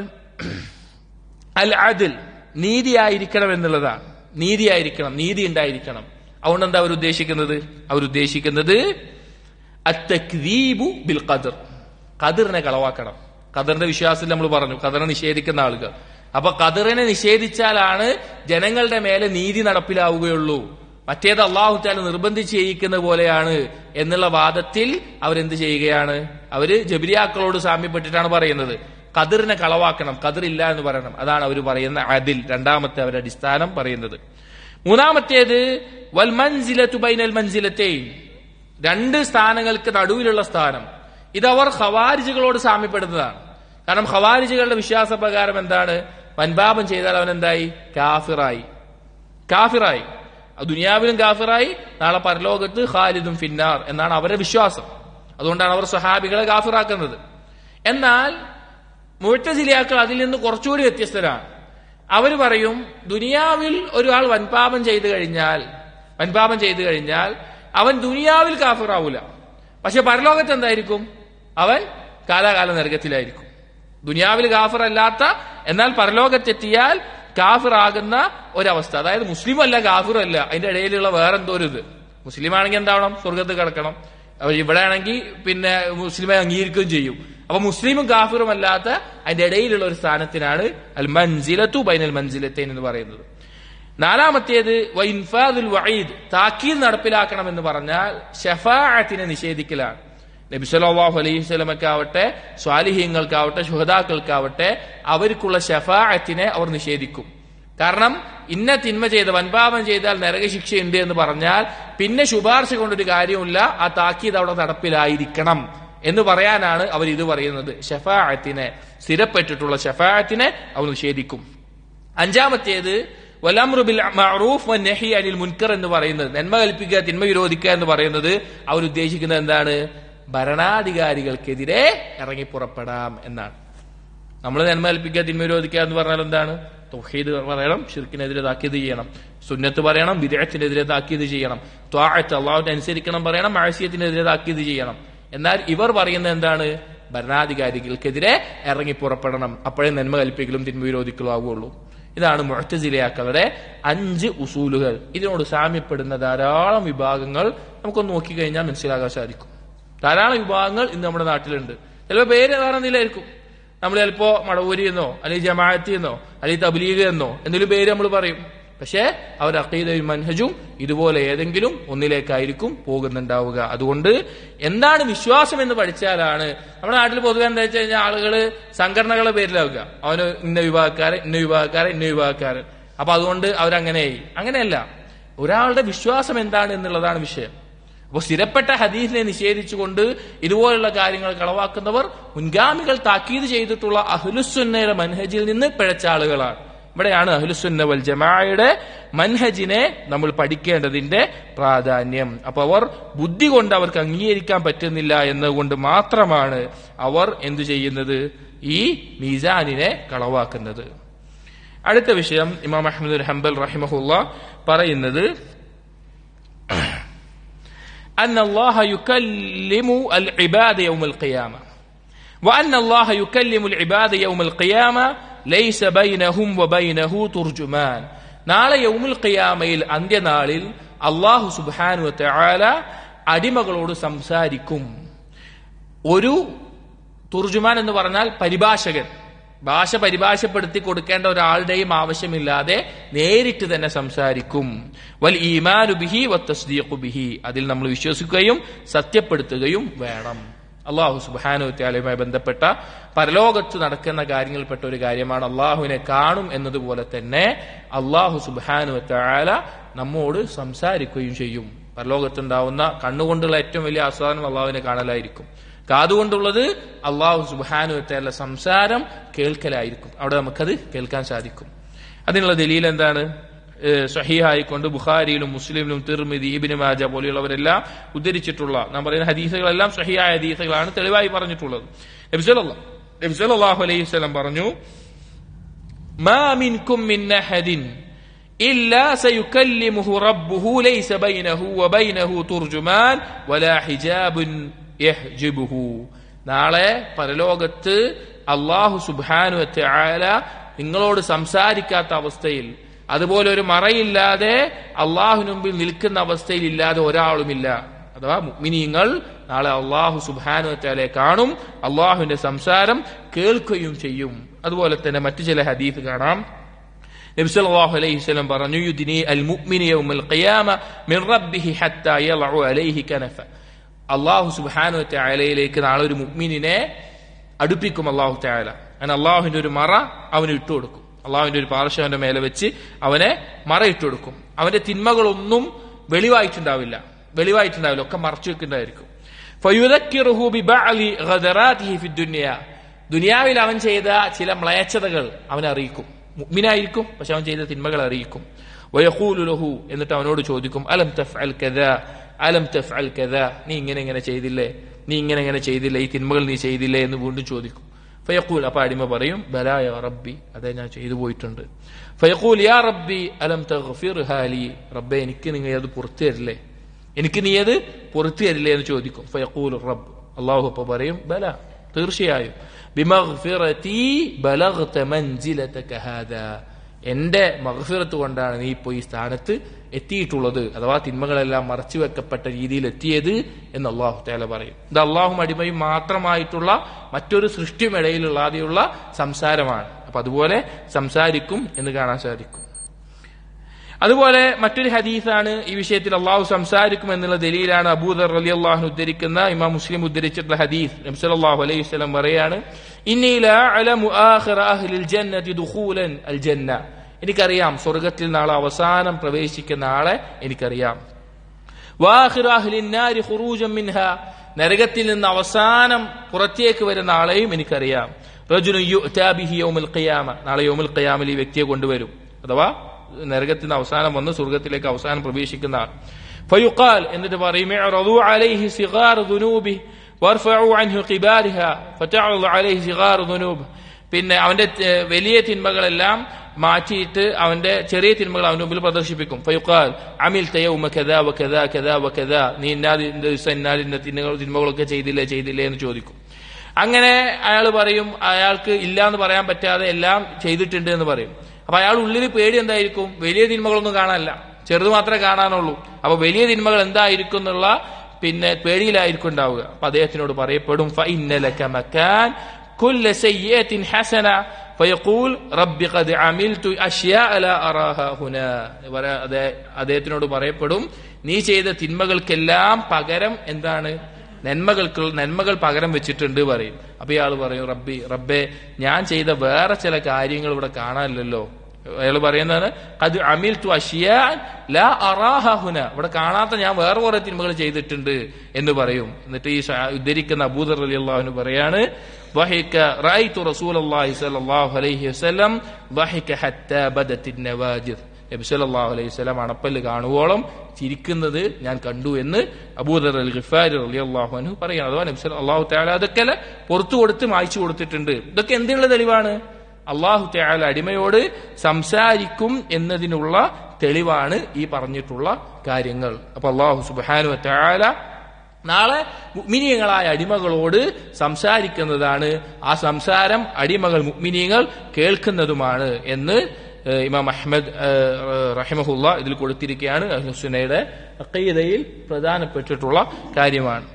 അൽ അദിൽ നീതിയായിരിക്കണം എന്നുള്ളതാണ് നീതിയായിരിക്കണം നീതി ഉണ്ടായിരിക്കണം അതുകൊണ്ട് എന്താ അവർ ഉദ്ദേശിക്കുന്നത് അവർ ഉദ്ദേശിക്കുന്നത് അത്തക്ദീബു ബിൽ ഖദർ ഖദറിനെ കളവാക്കണം ഖദറിന്റെ വിശ്വാസത്തിൽ നമ്മൾ പറഞ്ഞു ഖദറിനെ നിഷേധിക്കുന്ന ആളുകൾ അപ്പൊ ഖദറിനെ നിഷേധിച്ചാലാണ് ജനങ്ങളുടെ മേലെ നീതി നടപ്പിലാവുകയുള്ളൂ മറ്റേത് അള്ളാഹു താല നിർബന്ധിച്ച് ചെയ്യിക്കുന്ന പോലെയാണ് എന്നുള്ള വാദത്തിൽ അവരെന്ത് ചെയ്യുകയാണ് അവര് ജബിരിയാക്കളോട് സാമ്യപ്പെട്ടിട്ടാണ് പറയുന്നത് ഖദറിനെ കളവാക്കണം ഖദർ ഇല്ല എന്ന് പറയണം അതാണ് അവർ പറയുന്ന അതിൽ രണ്ടാമത്തെ അവരുടെ അടിസ്ഥാനം പറയുന്നത് മൂന്നാമത്തേത് വൽ മൻസിലത്തു ബൈനൽ മൻസിലത്തെയും രണ്ട് സ്ഥാനങ്ങൾക്ക് നടുവിലുള്ള സ്ഥാനം ഇതവർ ഖവാരിജുകളോട് സാമ്യപ്പെടുന്നതാണ് കാരണം ഖവാരിജുകളുടെ വിശ്വാസപ്രകാരം എന്താണ് വൻപാപം ചെയ്താൽ അവൻ എന്തായി കാഫിറായി കാഫിറായി അത് ദുനിയാവിലും കാഫിറായി നാളെ പരലോകത്ത് ഖാലിദും ഫിന്നാർ എന്നാണ് അവരുടെ വിശ്വാസം അതുകൊണ്ടാണ് അവർ സ്വഹാബികളെ കാഫിറാക്കുന്നത് എന്നാൽ മുഴറ്റജിലിയാക്കൾ അതിൽ നിന്ന് കുറച്ചുകൂടി വ്യത്യസ്തരാണ് അവർ പറയും ദുനിയാവിൽ ഒരാൾ വൻപാപം ചെയ്തു കഴിഞ്ഞാൽ വൻപാപം ചെയ്തു കഴിഞ്ഞാൽ അവൻ ദുനിയാവിൽ കാഫിറാവൂല പക്ഷെ പരലോകത്ത് എന്തായിരിക്കും അവൻ കാലാകാല നരകത്തിലായിരിക്കും ദുനിയാവിൽ കാഫിർ അല്ലാത്ത എന്നാൽ പരലോകത്തെത്തിയാൽ കാഫിറാകുന്ന ഒരവസ്ഥ അതായത് മുസ്ലിം അല്ല കാഫിറും അല്ല അതിന്റെ ഇടയിലുള്ള വേറെന്തോ ഒരു ഇത് മുസ്ലിം ആണെങ്കിൽ എന്താവണം സ്വർഗത്ത് കിടക്കണം അപ്പൊ ഇവിടെ ആണെങ്കിൽ പിന്നെ മുസ്ലിമെ അംഗീകരിക്കുകയും ചെയ്യും അപ്പൊ മുസ്ലിമും കാഫിറും അല്ലാത്ത അതിന്റെ ഇടയിലുള്ള ഒരു സ്ഥാനത്തിനാണ് അൽ മൻസിലത്തു ബൈനൽ മൻസിലത്തേൻ എന്ന് പറയുന്നത് നാലാമത്തേത് വൈൻഫാദുൽ വഈദ് താക്കീത് നടപ്പിലാക്കണം എന്ന് പറഞ്ഞാൽ ഷഫാഅത്തിനെ നിഷേധിക്കലാണ് നബി സല്ലല്ലാഹു അലൈഹി വസല്ലമക്കാവട്ടെ സ്വാലിഹ്യങ്ങൾക്കാവട്ടെ ശുഹദാക്കൾക്കാവട്ടെ അവർക്കുള്ള ഷഫാഅത്തിനെ അവർ നിഷേധിക്കും കാരണം ഇന്ന തിന്മ ചെയ്ത വൻപാപം ചെയ്താൽ നരകശിക്ഷയുണ്ട് എന്ന് പറഞ്ഞാൽ പിന്നെ ശുപാർശ കൊണ്ടൊരു കാര്യമില്ല ആ താക്കീത് അവിടെ നടപ്പിലായിരിക്കണം എന്ന് പറയാനാണ് അവർ ഇത് പറയുന്നത് ഷഫാഅത്തിനെ സ്ഥിരപ്പെട്ടിട്ടുള്ള ഷഫാഅത്തിനെ അവർ നിഷേധിക്കും അഞ്ചാമത്തേത് വലാമ്രു ബിൽ മഅറൂഫ് വൻ നഹി അനിൽ മുൻകർ എന്ന് പറയുന്നത് നന്മ കൽപ്പിക്കുക തിന്മ വിരോധിക്കുക എന്ന് പറയുന്നത് അവർ ഉദ്ദേശിക്കുന്നത് എന്താണ് ഭരണാധികാരികൾക്കെതിരെ ഇറങ്ങി പുറപ്പെടാം എന്നാണ് നമ്മൾ നന്മ കൽപ്പിക്കുക തിന്മ വിരോധിക്കുക എന്ന് പറഞ്ഞാൽ എന്താണ് തൗഹീദ് പറയണം ഷിർക്കിനെതിരെ താക്കീത് ചെയ്യണം സുന്നത്ത് പറയണം വിദേഹത്തിനെതിരെ താക്കീത് ചെയ്യണം ത്വാഅത്ത് അള്ളാഹുവിനെ അനുസരിക്കണം പറയണം മാഴ്സ്യത്തിനെതിരെ താക്കീത് ചെയ്യണം എന്നാൽ ഇവർ പറയുന്നത് എന്താണ് ഭരണാധികാരികൾക്കെതിരെ ഇറങ്ങി പുറപ്പെടണം അപ്പോഴേ നന്മ കൽപ്പിക്കലും തിന്മ വിരോധിക്കലും ആവുകയുള്ളൂ ഇതാണ് മുഴത്തജിലയാക്കളുടെ അഞ്ച് ഉസൂലുകൾ ഇതിനോട് സാമ്യപ്പെടുന്ന ധാരാളം വിഭാഗങ്ങൾ നമുക്കൊന്ന് നോക്കിക്കഴിഞ്ഞാൽ മനസ്സിലാകാൻ സാധിക്കും ധാരാളം വിഭാഗങ്ങൾ ഇന്ന് നമ്മുടെ നാട്ടിലുണ്ട് ചിലപ്പോൾ പേര് വേറെ എന്തെങ്കിലായിരിക്കും നമ്മൾ ചിലപ്പോ മടവൂരി എന്നോ അല്ലെങ്കിൽ ജമാഅത്തി എന്നോ അല്ലെങ്കിൽ തബ്ലീഗ് എന്നോ എന്തെങ്കിലും പേര് നമ്മൾ പറയും പക്ഷേ അവർ അക്കീദയും മൻഹജും ഇതുപോലെ ഏതെങ്കിലും ഒന്നിലേക്കായിരിക്കും പോകുന്നുണ്ടാവുക അതുകൊണ്ട് എന്താണ് വിശ്വാസം എന്ന് പഠിച്ചാലാണ് നമ്മുടെ നാട്ടിൽ പൊതുവെ എന്താ വെച്ച് കഴിഞ്ഞാൽ ആളുകൾ സംഘടനകളുടെ പേരിലാവുക അവന് ഇന്ന വിഭാഗക്കാരൻ ഇന്ന വിഭാഗക്കാരൻ ഇന്ന വിഭാഗക്കാരൻ അപ്പൊ അതുകൊണ്ട് അവരങ്ങനെയായി അങ്ങനെയല്ല ഒരാളുടെ വിശ്വാസം എന്താണ് എന്നുള്ളതാണ് വിഷയം അപ്പോൾ സ്ഥിരപ്പെട്ട ഹദീസിനെ നിഷേധിച്ചുകൊണ്ട് ഇതുപോലുള്ള കാര്യങ്ങൾ കളവാക്കുന്നവർ മുൻഗാമികൾ താക്കീത് ചെയ്തിട്ടുള്ള അഹ്ലുസുന്നയുടെ മൻഹജിൽ നിന്ന് പിഴച്ച ആളുകളാണ് ഇവിടെയാണ് അഹ്ലുസുന്ന വൽ ജമാഅയുടെ മൻഹജിനെ നമ്മൾ പഠിക്കേണ്ടതിന്റെ പ്രാധാന്യം അപ്പൊ അവർ ബുദ്ധി കൊണ്ട് അവർക്ക് അംഗീകരിക്കാൻ പറ്റുന്നില്ല എന്നതുകൊണ്ട് മാത്രമാണ് അവർ എന്തു ചെയ്യുന്നത് ഈ മീസാനിനെ കളവാക്കുന്നത് അടുത്ത വിഷയം ഇമാം അഹമ്മദ് ഹംബൽ റഹിമഹുല്ല പറയുന്നത് أن الله يكلم العباد يوم القيامة وأن الله يكلم العباد يوم القيامة ليس بينهم وبينه ترجمان നാളെ യൗമുൽ ഖിയാമയിൽ അന്ത്യനാളിൽ അള്ളാഹു സുബാനു തആല അടിമകളോട് സംസാരിക്കും ഒരു തുർജുമാൻ എന്ന് പറഞ്ഞാൽ പരിഭാഷകൻ ഭാഷ പരിഭാഷപ്പെടുത്തി കൊടുക്കേണ്ട ഒരാളുടെയും ആവശ്യമില്ലാതെ നേരിട്ട് തന്നെ സംസാരിക്കും വൽ ഈമാനു ബിഹി വത്തസ്ദീഖു ബിഹി അതിൽ നമ്മൾ വിശ്വസിക്കുകയും സത്യപ്പെടുത്തുകയും വേണം അള്ളാഹു സുബാനു ത്യാലയുമായി ബന്ധപ്പെട്ട പരലോകത്ത് നടക്കുന്ന കാര്യങ്ങളിൽപ്പെട്ട ഒരു കാര്യമാണ് അള്ളാഹുവിനെ കാണും എന്നതുപോലെ തന്നെ അള്ളാഹു സുബാനു ത്യാല നമ്മോട് സംസാരിക്കുകയും ചെയ്യും പരലോകത്തുണ്ടാവുന്ന കണ്ണുകൊണ്ടുള്ള ഏറ്റവും വലിയ ആസ്വാദനം അള്ളാഹുവിനെ കാണലായിരിക്കും കാതുകൊണ്ടുള്ളത് അള്ളാഹു സുബാനുവറ്റല്ല സംസാരം കേൾക്കലായിരിക്കും അവിടെ നമുക്കത് കേൾക്കാൻ സാധിക്കും അതിനുള്ള ദലീൽ എന്താണ് സഹിഹായിക്കൊണ്ട് ബുഖാരിയിലും മുസ്ലിമിലും തിർമിതി ഇബിന് മാജ പോലെയുള്ളവരെല്ലാം ഉദ്ധരിച്ചിട്ടുള്ള നാം പറയുന്ന ഹദീസുകളെല്ലാം സഹിയായ ഹദീസുകളാണ് തെളിവായി പറഞ്ഞിട്ടുള്ളത് നബ്സലാഹു അലൈഹി സ്വലം പറഞ്ഞു മാ മിൻകും മിൻ അഹദിൻ إلا سيكلمه ربه ليس بينه وبينه ترجمان ولا حجاب യഹ്ജിബുഹു നാളെ പരലോകത്ത് അള്ളാഹു സുബാനു ആല നിങ്ങളോട് സംസാരിക്കാത്ത അവസ്ഥയിൽ അതുപോലെ ഒരു മറയില്ലാതെ അള്ളാഹു മുമ്പിൽ നിൽക്കുന്ന അവസ്ഥയിൽ ഇല്ലാതെ ഒരാളുമില്ല അഥവാ മുഗ്മിനീങ്ങൾ നാളെ അള്ളാഹു സുബാനു ആലെ കാണും അള്ളാഹുവിന്റെ സംസാരം കേൾക്കുകയും ചെയ്യും അതുപോലെ തന്നെ മറ്റു ചില ഹദീഫ് കാണാം നബി സല്ലല്ലാഹു അലൈഹി വസല്ലം പറഞ്ഞു യുദ്നി അൽ മുഅ്മിനു യൗമൽ ഖിയാമ മിൻ റബ്ബിഹി ഹത്താ യളഉ അലൈഹി കനഫ അള്ളാഹു സുബാനു ത്യാലയിലേക്ക് നാളെ ഒരു മുഗ്മിനെ അടുപ്പിക്കും അള്ളാഹു ത്യാല അങ്ങനെ അള്ളാഹുവിന്റെ ഒരു മറ അവന് ഇട്ടുകൊടുക്കും അള്ളാഹുവിന്റെ ഒരു പാർശ്വ അവന്റെ മേലെ വെച്ച് അവനെ മറ ഇട്ടുകൊടുക്കും അവന്റെ തിന്മകളൊന്നും വെളിവായിട്ടുണ്ടാവില്ല വെളിവായിട്ടുണ്ടാവില്ല ഒക്കെ മറച്ചു വെക്കുന്നുണ്ടായിരിക്കും ദുനിയാവിൽ അവൻ ചെയ്ത ചില മ്ലയച്ചതകൾ അവനെ അറിയിക്കും മുഗ്മിനായിരിക്കും പക്ഷെ അവൻ ചെയ്ത തിന്മകൾ അറിയിക്കും വയഹൂലുലഹു എന്നിട്ട് അവനോട് ചോദിക്കും അലം തഫ് അൽ കഥ അലം തഫ് അൽ കഥ നീ ഇങ്ങനെ ഇങ്ങനെ ചെയ്തില്ലേ നീ ഇങ്ങനെ ഇങ്ങനെ ചെയ്തില്ലേ ഈ തിന്മകൾ നീ ചെയ്തില്ലേ എന്ന് വീണ്ടും ചോദിക്കും ഫയഖൂൽ അപ്പൊ അടിമ പറയും ബലായ റബ്ബി അതെ ഞാൻ ചെയ്തു പോയിട്ടുണ്ട് ഫയഖൂൽ യാ റബ്ബി അലം തഗ്ഫിർ ഹാലി റബ്ബെ എനിക്ക് നിങ്ങൾ അത് പുറത്തു തരില്ലേ എനിക്ക് നീ അത് പുറത്തു തരില്ലേ എന്ന് ചോദിക്കും ഫയഖൂൽ റബ്ബ് അള്ളാഹു അപ്പൊ പറയും ബല തീർച്ചയായും ബിമഗ്ഫിറതി ബലഗ്ത മൻസിലതക ഹാദാ എന്റെ മഹഫിറത്ത് കൊണ്ടാണ് നീ ഇപ്പോൾ ഈ സ്ഥാനത്ത് എത്തിയിട്ടുള്ളത് അഥവാ തിന്മകളെല്ലാം മറച്ചു വെക്കപ്പെട്ട രീതിയിൽ എത്തിയത് എന്ന് അള്ളാഹു തേല പറയും ഇത് അള്ളാഹും അടിമയും മാത്രമായിട്ടുള്ള മറ്റൊരു സൃഷ്ടിയും ഇടയിലുള്ളാതെയുള്ള സംസാരമാണ് അപ്പൊ അതുപോലെ സംസാരിക്കും എന്ന് കാണാൻ സാധിക്കും അതുപോലെ മറ്റൊരു ഹദീസാണ് ഈ വിഷയത്തിൽ അള്ളാഹു സംസാരിക്കും എന്നുള്ള ദലീലാണ് അബൂദർ അലി അള്ളാഹു ഉദ്ധരിക്കുന്ന ഇമാം മുസ്ലിം ഉദ്ധരിച്ചിട്ടുള്ള ഹദീസ് നബ്സലാഹു അലൈഹി വസ്ലം പറയാണ് എനിക്കറിയാം സ്വർഗത്തിൽ നാളെ അവസാനം പ്രവേശിക്കുന്ന ആളെ എനിക്കറിയാം നരകത്തിൽ നിന്ന് അവസാനം പുറത്തേക്ക് വരുന്ന ആളെയും എനിക്കറിയാം നാളെ യോമുൽ ഖയാമിൽ ഈ വ്യക്തിയെ കൊണ്ടുവരും അഥവാ നരകത്തിൽ നിന്ന് അവസാനം വന്ന് സ്വർഗത്തിലേക്ക് അവസാനം പ്രവേശിക്കുന്ന ആൾ ഫയുഖാൽ എന്നിട്ട് പറയും അലൈഹി സിഗാർ ദുനൂബി വർഫഉ അൻഹു ഖിബാരിഹ ഫതഅറദു അലൈഹി സിഗാർ ദുനൂബ് പിന്നെ അവന്റെ വലിയ തിന്മകളെല്ലാം മാറ്റിയിട്ട് അവന്റെ ചെറിയ തിന്മകൾ അവന്റെ മുമ്പിൽ പ്രദർശിപ്പിക്കും ഫയുഖാൽ അമിൽ തയൗമ കദാ വ കദാ കദാ വ കദാ നീ ഇന്നാദിന്റെ ദിവസം ഇന്നാദിന്റെ തിന്മകൾ തിന്മകളൊക്കെ ചെയ്തില്ലേ ചെയ്തില്ലേ എന്ന് ചോദിക്കും അങ്ങനെ അയാൾ പറയും അയാൾക്ക് ഇല്ല എന്ന് പറയാൻ പറ്റാതെ എല്ലാം ചെയ്തിട്ടുണ്ട് എന്ന് പറയും അപ്പൊ അയാൾ ഉള്ളിൽ പേടി എന്തായിരിക്കും വലിയ തിന്മകളൊന്നും കാണാനല്ല ചെറുത് മാത്രമേ കാണാനുള്ളൂ അപ്പൊ വലിയ തിന്മകൾ എന്തായിരിക്കും എന്നുള്ള പിന്നെ പേടിയിലായിരിക്കും ഉണ്ടാവുക അപ്പൊ അദ്ദേഹത്തിനോട് പറയപ്പെടും كل سيئة حسنة فيقول رب قد عملت أشياء لا أراها هنا പറ- അതെ- അദ്ദേഹത്തിനോട് പറയപ്പെടും നീ ചെയ്ത തിന്മകൾക്കെല്ലാം പകരം എന്താണ് നന്മകൾക്ക് നന്മകൾ പകരം വെച്ചിട്ടുണ്ട് പറയും അപ്പൊ ഇയാൾ പറയും റബ്ബി റബ്ബെ ഞാൻ ചെയ്ത വേറെ ചില കാര്യങ്ങൾ ഇവിടെ കാണാനില്ലല്ലോ അയാൾ പറയുന്നതാണ് അത് അമിൽ തു അഷിയാൻ ലാ അറാഹുന ഇവിടെ കാണാത്ത ഞാൻ വേറെ കുറെ തിന്മകൾ ചെയ്തിട്ടുണ്ട് എന്ന് പറയും എന്നിട്ട് ഈ സ- ഉദ്ധരിക്കുന്ന അബൂദർ അലി അള്ളാഹുന് പറയാണ് ضحك رأيت رسول الله صلى الله عليه وسلم ضحك حتى بدت النواجذ നബി സല്ലല്ലാഹു അലൈഹി വസല്ലം അണപ്പല്ല് കാണുവോളം ചിരിക്കുന്നത് ഞാൻ കണ്ടു എന്ന് അബൂദർ അൽ ഖിഫാരി റളിയല്ലാഹു അൻഹു പറയുന്നു അഥവാ നബി സല്ലല്ലാഹു അല്ലാഹു തആല അതൊക്കെ പുറത്തു കൊടുത്ത് മായ്ച്ചു കൊടുത്തിട്ടുണ്ട് ഇതൊക്കെ എന്തിനുള്ള തെളിവാണ് അള്ളാഹു തആല അടിമയോട് സംസാരിക്കും എന്നതിനുള്ള തെളിവാണ് ഈ പറഞ്ഞിട്ടുള്ള കാര്യങ്ങൾ അപ്പൊ അള്ളാഹു സുബ്ഹാനഹു തആല നാളെ മുഗ്മിനീയങ്ങളായ അടിമകളോട് സംസാരിക്കുന്നതാണ് ആ സംസാരം അടിമകൾ മുഗ്മിനീയങ്ങൾ കേൾക്കുന്നതുമാണ് എന്ന് ഏഹ്, ഇമാം അഹ്മദ് ഏഹ്, റഹിമഹുല്ല ഇതിൽ കൊടുത്തിരിക്കുകയാണ് അഹ്ലുസുന്നയുടെ അക്കീദയിൽ പ്രധാനപ്പെട്ടിട്ടുള്ള കാര്യമാണ്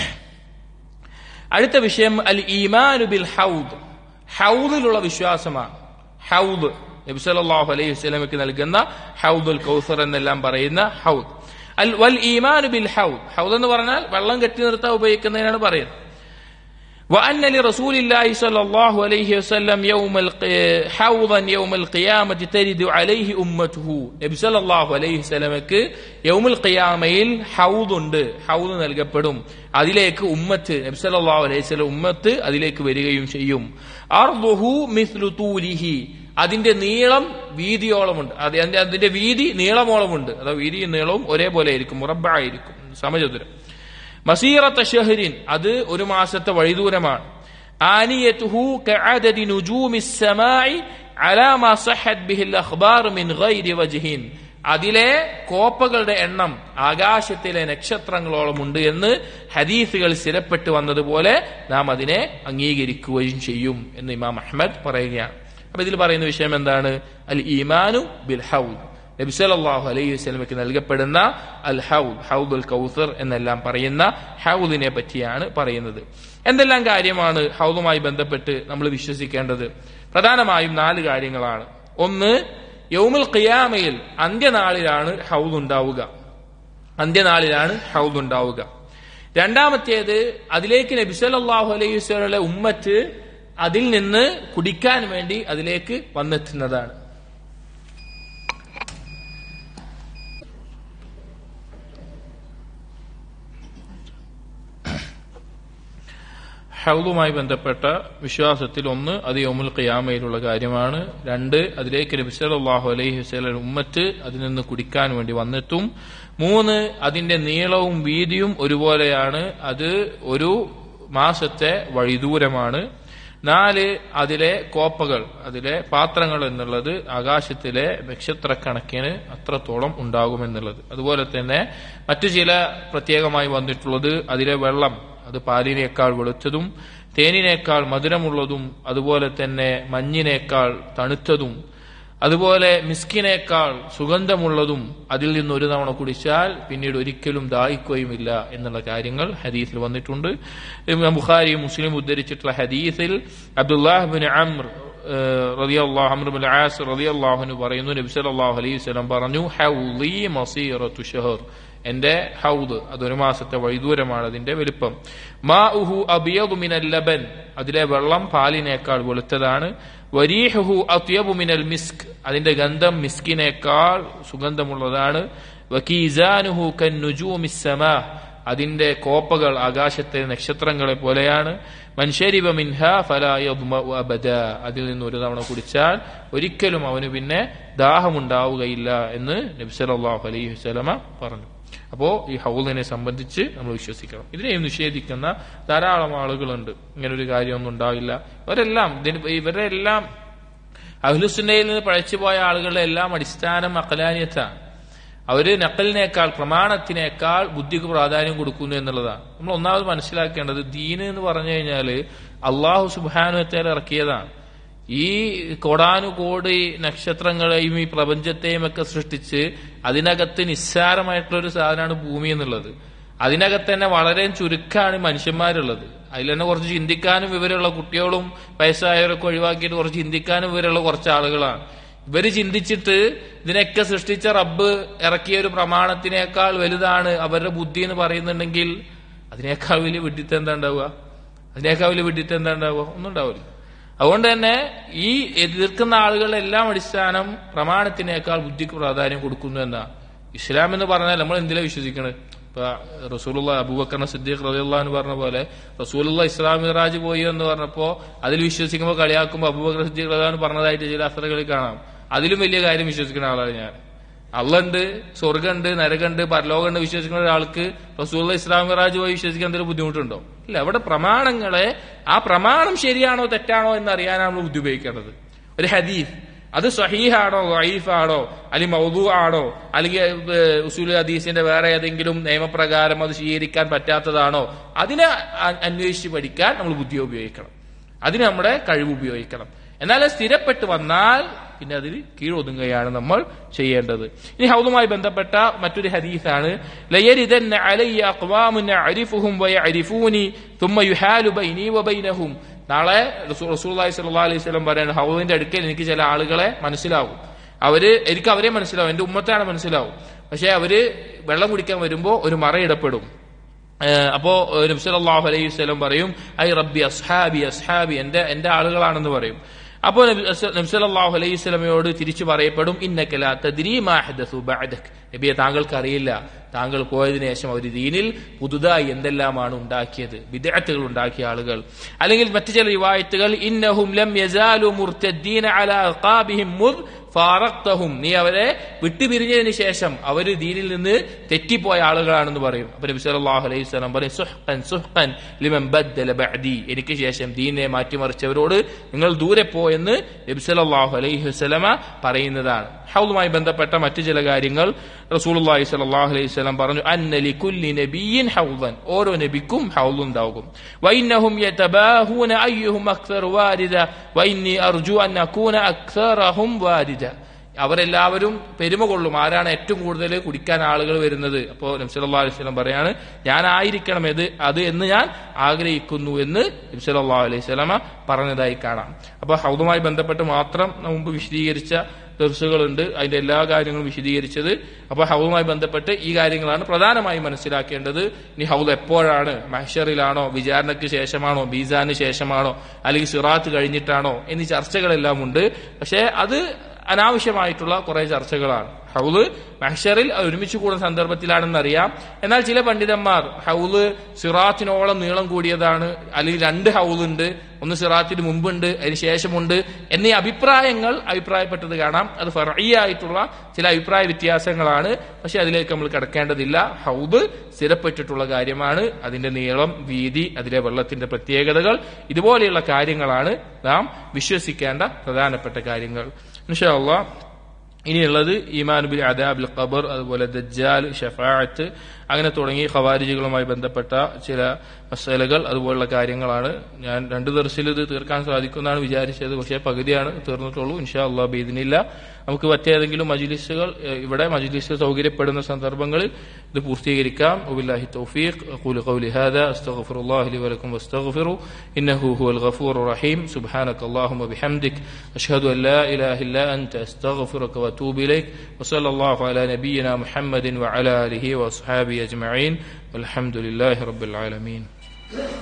അടുത്ത വിഷയം അൽ ഈമാനു ബിൽ ഹൗദ് ഹൗദിലുള്ള വിശ്വാസമാണ് ഹൗദ് നബി സല്ലല്ലാഹു അലൈഹി വസല്ലമയ്ക്ക് നൽകുന്ന ഹൗദുൽ കൗസർ എന്നെല്ലാം പറയുന്ന ഹൗദ് അൽ വൽ ഈമാനു ബിൽ ഹൗദ് ഹൗദ് എന്ന് പറഞ്ഞാൽ വെള്ളം കെട്ടി നിർത്താൻ ഉപയോഗിക്കുന്നതിനാണ് പറയുന്നത് وأن لرسول الله صلى الله عليه وسلم يوم الق... حوضا يوم القيامة ترد عليه أمته നബി സല്ലല്ലാഹു അലൈഹി വസല്ലമക്ക് യൗമുൽ ഖിയാമയിൽ ഹൗദ് ഉണ്ട് ഹൗദ് നൽകപ്പെടും അതിലേക്ക് ഉമ്മത്ത് നബി സല്ലല്ലാഹു അലൈഹി വസല്ലം ഉമ്മത്ത് അതിലേക്ക് വരികയും ചെയ്യും അർദുഹു മിസ്ലു തൂലിഹി അതിന്റെ നീളം വീതിയോളമുണ്ട് അത് അതിന്റെ അതിന്റെ വീതി നീളമോളമുണ്ട് അഥവാ വീതിയും നീളവും ഒരേപോലെ ആയിരിക്കും മുറബ ആയിരിക്കും സമചതുരം മസീറത്ത ഷഹരിൻ അത് ഒരു മാസത്തെ വഴിദൂരമാണ് ആനിയത്തുഹു കഅദദി നുജൂമി السماء على ما صحت به الاخبار من غير وجهين അതിലെ കോപ്പകളുടെ എണ്ണം ആകാശത്തിലെ നക്ഷത്രങ്ങളോളം ഉണ്ട് എന്ന് ഹദീസുകൾ സ്ഥിരപ്പെട്ട് വന്നതുപോലെ നാം അതിനെ അംഗീകരിക്കുകയും ചെയ്യും എന്ന് ഇമാം അഹ്മദ് പറയുകയാണ് അപ്പൊ ഇതിൽ പറയുന്ന വിഷയം എന്താണ് അൽ ഈമാനു ബിൽ ഹൗദ് നബി സല്ലല്ലാഹു അലൈഹി വസല്ലമയ്ക്ക് നൽകപ്പെടുന്ന അൽ ഹൗദ് ഹൗദുൽ കൗസർ എന്നെല്ലാം പറയുന്ന ഹൗദിനെ പറ്റിയാണ് പറയുന്നത് എന്തെല്ലാം കാര്യമാണ് ഹൗദുമായി ബന്ധപ്പെട്ട് നമ്മൾ വിശ്വസിക്കേണ്ടത് പ്രധാനമായും നാല് കാര്യങ്ങളാണ് ഒന്ന് യൗമുൽ ഖിയാമയിൽ അന്ത്യനാളിലാണ് ഹൗദ് ഉണ്ടാവുക അന്ത്യനാളിലാണ് ഹൗദ് ഉണ്ടാവുക രണ്ടാമത്തേത് അതിലേക്ക് നബി സല്ലല്ലാഹു അലൈഹി വസല്ലമയുടെ ഉമ്മത്ത് അതിൽ നിന്ന് കുടിക്കാൻ വേണ്ടി അതിലേക്ക് വന്നെത്തുന്നതാണ് ഹൗദുമായി ബന്ധപ്പെട്ട വിശ്വാസത്തിൽ ഒന്ന് അത് യോമുൽ ഖിയാമയിലുള്ള കാര്യമാണ് രണ്ട് അതിലേക്ക് നബി സല്ലല്ലാഹു അലൈഹി വസല്ലം ഉമ്മത്ത് അതിൽ നിന്ന് കുടിക്കാൻ വേണ്ടി വന്നെത്തും മൂന്ന് അതിന്റെ നീളവും വീതിയും ഒരുപോലെയാണ് അത് ഒരു മാസത്തെ വഴിദൂരമാണ് നാല് അതിലെ കോപ്പകൾ അതിലെ പാത്രങ്ങൾ എന്നുള്ളത് ആകാശത്തിലെ നക്ഷത്രക്കണക്കിന് അത്രത്തോളം ഉണ്ടാകുമെന്നുള്ളത് അതുപോലെ തന്നെ മറ്റു ചില പ്രത്യേകമായി വന്നിട്ടുള്ളത് അതിലെ വെള്ളം അത് പാലിനേക്കാൾ വെളുത്തതും തേനിനേക്കാൾ മധുരമുള്ളതും അതുപോലെ തന്നെ മഞ്ഞിനേക്കാൾ തണുത്തതും അതുപോലെ മിസ്കിനേക്കാൾ സുഗന്ധമുള്ളതും അതിൽ നിന്ന് ഒരു തവണ കുടിച്ചാൽ പിന്നീട് ഒരിക്കലും ദാഹിക്കുകയുമില്ല എന്നുള്ള കാര്യങ്ങൾ ഹദീസിൽ വന്നിട്ടുണ്ട് ഇമാം ബുഖാരി മുസ്ലിം ഉദ്ധരിച്ചിട്ടുള്ള ഹദീസിൽ അബ്ദുല്ലാഹിബിൻ അമ്ർ റളിയല്ലാഹു അമ്ർ ബിൻ ആസ് റളിയല്ലാഹുവിന് പറയുന്നു നബി സല്ലല്ലാഹു അലൈഹി വസല്ലം പറഞ്ഞു ഹൗളി മസീറത്തു ഷഹർ എന്റെ ഹൗദ് അതൊരു മാസത്തെ വൈദൂരമാണ് അതിന്റെ വലുപ്പം മാ ഉഹു അബിയദു മിനൽ ലബൻ അതിലെ വെള്ളം പാലിനേക്കാൾ വെളുത്തതാണ് വരീഹുഹു അത്യബു മിനൽ മിസ്ക് അതിന്റെ ഗന്ധം മിസ്കിനേക്കാൾ സുഗന്ധമുള്ളതാണ് വക്കീസാനുഹു കൻ നുജൂമിസ്സമാ അതിന്റെ കോപ്പകൾ ആകാശത്തെ നക്ഷത്രങ്ങളെ പോലെയാണ് മൻഷരിബ മിൻഹ ഫലായദ്മഉ അബദ അതിൽ നിന്ന് ഒരു തവണ കുടിച്ചാൽ ഒരിക്കലും അവന് പിന്നെ ദാഹമുണ്ടാവുകയില്ല എന്ന് നബി സല്ലല്ലാഹു അലൈഹി വസല്ലമ പറഞ്ഞു അപ്പോ ഈ ഹൗലിനെ സംബന്ധിച്ച് നമ്മൾ വിശ്വസിക്കണം ഇതിനെയും നിഷേധിക്കുന്ന ധാരാളം ആളുകളുണ്ട് ഇങ്ങനെ ഒരു കാര്യമൊന്നും ഉണ്ടാവില്ല ഇവരെല്ലാം ഇതിന് ഇവരുടെ എല്ലാം അഹ്ലുസുന്നയിൽ നിന്ന് പഴച്ചുപോയ ആളുകളുടെ എല്ലാം അടിസ്ഥാനം അക്കലാനിയത്താണ് അവര് നക്കലിനേക്കാൾ പ്രമാണത്തിനേക്കാൾ ബുദ്ധിക്ക് പ്രാധാന്യം കൊടുക്കുന്നു എന്നുള്ളതാണ് നമ്മൾ ഒന്നാമത് മനസ്സിലാക്കേണ്ടത് ദീന് എന്ന് പറഞ്ഞു കഴിഞ്ഞാല് അള്ളാഹു സുബാനുവത്തേൽ ഇറക്കിയതാണ് ഈ കോടാനുകോടി നക്ഷത്രങ്ങളെയും ഈ പ്രപഞ്ചത്തെയും ഒക്കെ സൃഷ്ടിച്ച് അതിനകത്ത് നിസ്സാരമായിട്ടുള്ള ഒരു സാധനമാണ് ഭൂമി എന്നുള്ളത് അതിനകത്ത് തന്നെ വളരെ ചുരുക്കമാണ് മനുഷ്യന്മാരുള്ളത് അതിൽ തന്നെ കുറച്ച് ചിന്തിക്കാനും വിവരമുള്ള കുട്ടികളും വയസ്സായവരൊക്കെ ഒഴിവാക്കിയിട്ട് കുറച്ച് ചിന്തിക്കാനും വിവരമുള്ള കുറച്ച് ആളുകളാണ് ഇവര് ചിന്തിച്ചിട്ട് ഇതിനൊക്കെ സൃഷ്ടിച്ച റബ്ബ് ഇറക്കിയ ഒരു പ്രമാണത്തിനേക്കാൾ വലുതാണ് അവരുടെ ബുദ്ധി എന്ന് പറയുന്നുണ്ടെങ്കിൽ അതിനേക്കാൾ വലിയ വിഡിത്തം എന്താ ഉണ്ടാവുക അതിനേക്കാൾ വലിയ വിഡിത്തം എന്താ ഉണ്ടാവുക ഒന്നും ഉണ്ടാവില്ല അതുകൊണ്ട് തന്നെ ഈ എതിർക്കുന്ന ആളുകളുടെ എല്ലാം അടിസ്ഥാനം പ്രമാണത്തിനേക്കാൾ ബുദ്ധിക്ക് പ്രാധാന്യം കൊടുക്കുന്നു എന്നാ ഇസ്ലാം എന്ന് പറഞ്ഞാൽ നമ്മൾ എന്തിലാ വിശ്വസിക്കണത് ഇപ്പൊ റസൂലുള്ള അബൂബക്കർ സിദ്ദീഖ് റളിയല്ലാഹു എന്ന് പറഞ്ഞ പോലെ റസൂലുള്ള ഇസ്ലാം മിറാജ് പോയി എന്ന് പറഞ്ഞപ്പോ അതിൽ വിശ്വസിക്കുമ്പോൾ കളിയാക്കുമ്പോൾ അബൂബക്കർ സിദ്ദീഖ് റളിയല്ലാഹു പറഞ്ഞതായിട്ട് ചില അസറുകളിൽ കാണാം അതിലും വലിയ കാര്യം വിശ്വസിക്കുന്ന ആളാണ് ഞാൻ അള്ളുണ്ട് സ്വർഗമുണ്ട് നരകമുണ്ട് പരലോകമുണ്ട് വിശ്വസിക്കുന്ന ഒരാൾക്ക് റസൂള്ള ഇസ്ലാം മിറാജ് പോയി വിശ്വസിക്കാൻ എന്തെങ്കിലും ബുദ്ധിമുട്ടുണ്ടോ ഇല്ല അവിടെ പ്രമാണങ്ങളെ ആ പ്രമാണം ശരിയാണോ തെറ്റാണോ എന്ന് അറിയാനാണ് നമ്മൾ ബുദ്ധി ഉപയോഗിക്കേണ്ടത് ഒരു ഹദീഫ് അത് സഹീഹാണോ വൈഫാണോ അല്ലെങ്കിൽ മൗദു ആണോ അല്ലെങ്കിൽ ഏഹ്, ഉസൂൽ ഹദീസിന്റെ വേറെ ഏതെങ്കിലും നിയമപ്രകാരം അത് സ്വീകരിക്കാൻ പറ്റാത്തതാണോ അതിനെ അ- അന്വേഷിച്ച് പഠിക്കാൻ നമ്മൾ ബുദ്ധി ഉപയോഗിക്കണം അതിന് നമ്മുടെ കഴിവ് ഉപയോഗിക്കണം എന്നാൽ അത് സ്ഥിരപ്പെട്ട് വന്നാൽ പിന്നെ അതിൽ കീഴൊതുങ്ങുകയാണ് നമ്മൾ ചെയ്യേണ്ടത് ഇനി ഹൗദുമായി ബന്ധപ്പെട്ട മറ്റൊരു ഹദീസാണ് ലയരിദന്ന അലയ്യ അഖ്വാമുൻ അരിഫുഹും വയഅരിഫൂനി തുമ്മ യുഹാലു ബൈനി വബൈനഹും നാളെ റസൂ- റസൂലുള്ളാഹി സ്വല്ലല്ലാഹു അലൈഹി വസല്ലം പറയുന്നത് ഹൗദിന്റെ അടുക്കൽ എനിക്ക് ചില ആളുകളെ മനസ്സിലാവും അവര് എനിക്ക് അവരെ മനസ്സിലാവും എന്റെ ഉമ്മത്താണ് മനസ്സിലാവും പക്ഷെ അവര് വെള്ളം കുടിക്കാൻ വരുമ്പോ ഒരു മറയിടപ്പെടും ഏഹ് അപ്പോ ഏഹ് നബി സല്ലല്ലാഹു അലൈഹി വസല്ലം പറയും ഐ റബ്ബി അസ്ഹാബി അസ്ഹാബി എന്റെ എന്റെ ആളുകളാണെന്ന് പറയും അപ്പോൾ നബി അസ്- നബി സല്ലല്ലാഹു അലൈഹി വസല്ലമയോട് തിരിച്ചു പറയപ്പെടും ഇന്നക ലാ തദ്രീ മാ ഹദസു ബഅദക് നബിയെ താങ്കൾക്ക് അറിയില്ല താങ്കൾ പോയതിനു ശേഷം അവർ ദീനിൽ പുതുതായി എന്തെല്ലാമാണ് ഉണ്ടാക്കിയത് വിദഗ്ധകൾ ഉണ്ടാക്കിയ ആളുകൾ അല്ലെങ്കിൽ മറ്റു ചില റിവായത്തുകൾ ഇന്നഹും ലം യസാലു മുർത്തദ്ദീന അലാ അഖാബിഹിം മുദ് ഫാറക്തഹും നീ അവരെ വിട്ടുപിരിഞ്ഞതിന് ശേഷം അവര് ദീനിൽ നിന്ന് തെറ്റിപ്പോയ ആളുകളാണെന്ന് പറയും അപ്പൊ നബി സല്ലല്ലാഹു അലൈഹി വസല്ലം പറയും സുഹ്ഖൻ സുഹ്ഖൻ ലിമൻ ബദ്ദല ബഅദി എനിക്ക് ശേഷം ദീനിനെ മാറ്റിമറിച്ചവരോട് നിങ്ങൾ ദൂരെ പോയെന്ന് നബി സല്ലല്ലാഹു അലൈഹി വസല്ലമ പറയുന്നതാണ് ഹൗലുമായി ബന്ധപ്പെട്ട മറ്റു ചില കാര്യങ്ങൾ റസൂലുള്ളാഹി സ്വല്ലല്ലാഹു അലൈഹി വസല്ലം പറഞ്ഞു അന്ന ലികുല്ലി നബിയ്യിൻ ഹൗദൻ ഓരോ നബിക്കും ഹൗദ് ഉണ്ടാകും വഇന്നഹും യതബാഹൂന അയ്യുഹും അക്സർ വാരിദ വഇന്നി അർജു അൻ അകൂന അക്സറഹും വാരിദ അവരെല്ലാവരും പെരുമ കൊള്ളും ആരാണ് ഏറ്റവും കൂടുതൽ കുടിക്കാൻ ആളുകൾ വരുന്നത് അപ്പോ നബ്സല്ലാ അലൈഹി സ്വലം പറയാണ് ഞാനായിരിക്കണം ഇത് അത് എന്ന് ഞാൻ ആഗ്രഹിക്കുന്നു എന്ന് നബ്സല്ലാ അലൈഹി സ്വലമ പറഞ്ഞതായി കാണാം അപ്പൊ ഹൗദുമായി ബന്ധപ്പെട്ട് മാത്രം മുമ്പ് വിശദീകരിച്ച ദർസുകളുണ്ട് അതിന്റെ എല്ലാ കാര്യങ്ങളും വിശദീകരിച്ചത് അപ്പൊ ഹൗദുമായി ബന്ധപ്പെട്ട് ഈ കാര്യങ്ങളാണ് പ്രധാനമായും മനസ്സിലാക്കേണ്ടത് ഇനി ഹൗദ് എപ്പോഴാണ് മഹ്ഷറിലാണോ വിചാരണയ്ക്ക് ശേഷമാണോ ബീസാന് ശേഷമാണോ അല്ലെങ്കിൽ സിറാത്ത് കഴിഞ്ഞിട്ടാണോ എന്നീ ചർച്ചകളെല്ലാം ഉണ്ട് പക്ഷേ അത് അനാവശ്യമായിട്ടുള്ള കുറെ ചർച്ചകളാണ് ഹൗല് മഹ്ഷറിൽ ഒരുമിച്ച് കൂടുന്ന സന്ദർഭത്തിലാണെന്നറിയാം എന്നാൽ ചില പണ്ഡിതന്മാർ ഹൗല് സിറാത്തിനോളം നീളം കൂടിയതാണ് അല്ലെങ്കിൽ രണ്ട് ഹൗലുണ്ട് ഒന്ന് സിറാത്തിന് മുമ്പുണ്ട് അതിന് ശേഷമുണ്ട് എന്നീ അഭിപ്രായങ്ങൾ അഭിപ്രായപ്പെട്ടത് കാണാം അത് ഫറയ്യായിട്ടുള്ള ചില അഭിപ്രായ വ്യത്യാസങ്ങളാണ് പക്ഷെ അതിലേക്ക് നമ്മൾ കിടക്കേണ്ടതില്ല ഹൗദ് സ്ഥിരപ്പെട്ടിട്ടുള്ള കാര്യമാണ് അതിന്റെ നീളം വീതി അതിലെ വെള്ളത്തിന്റെ പ്രത്യേകതകൾ ഇതുപോലെയുള്ള കാര്യങ്ങളാണ് നാം വിശ്വസിക്കേണ്ട പ്രധാനപ്പെട്ട കാര്യങ്ങൾ ഇൻഷാ അള്ളാഹ് ഇനിയുള്ളത് ഈമാനുബിൽ അദാബിൽ ഖബർ അതുപോലെ ദജ്ജാൽ ഷഫാഅത്ത് അങ്ങനെ തുടങ്ങി ഖവാരിജുകളുമായി ബന്ധപ്പെട്ട ചില മസലകൾ അതുപോലുള്ള കാര്യങ്ങളാണ് ഞാൻ രണ്ടു ദർശയിൽ ഇത് തീർക്കാൻ സാധിക്കുമെന്നാണ് വിചാരിച്ചത് പക്ഷേ പകുതിയാണ് തീർന്നിട്ടുള്ളൂ ഇൻഷാ അള്ളാഹ് ബീദിനില്ല നമുക്ക് മറ്റേതെങ്കിലും മജിലിസുകൾ ഏഹ്, ഇവിടെ മജിലിസ് സൗകര്യപ്പെടുന്ന സന്ദർഭങ്ങളിൽ ഇത് പൂർത്തീകരിക്കാം وبالله التوفيق أقول قولي هذا أستغفر الله لي ولكم واستغفروا إنه هو الغفور الرحيم سبحانك اللهم وبحمدك أشهد أن لا إله إلا أنت أستغفرك وأتوب إليك وصلى الله على نبينا محمد وعلى آله وأصحابه أجمعين والحمد لله رب العالمين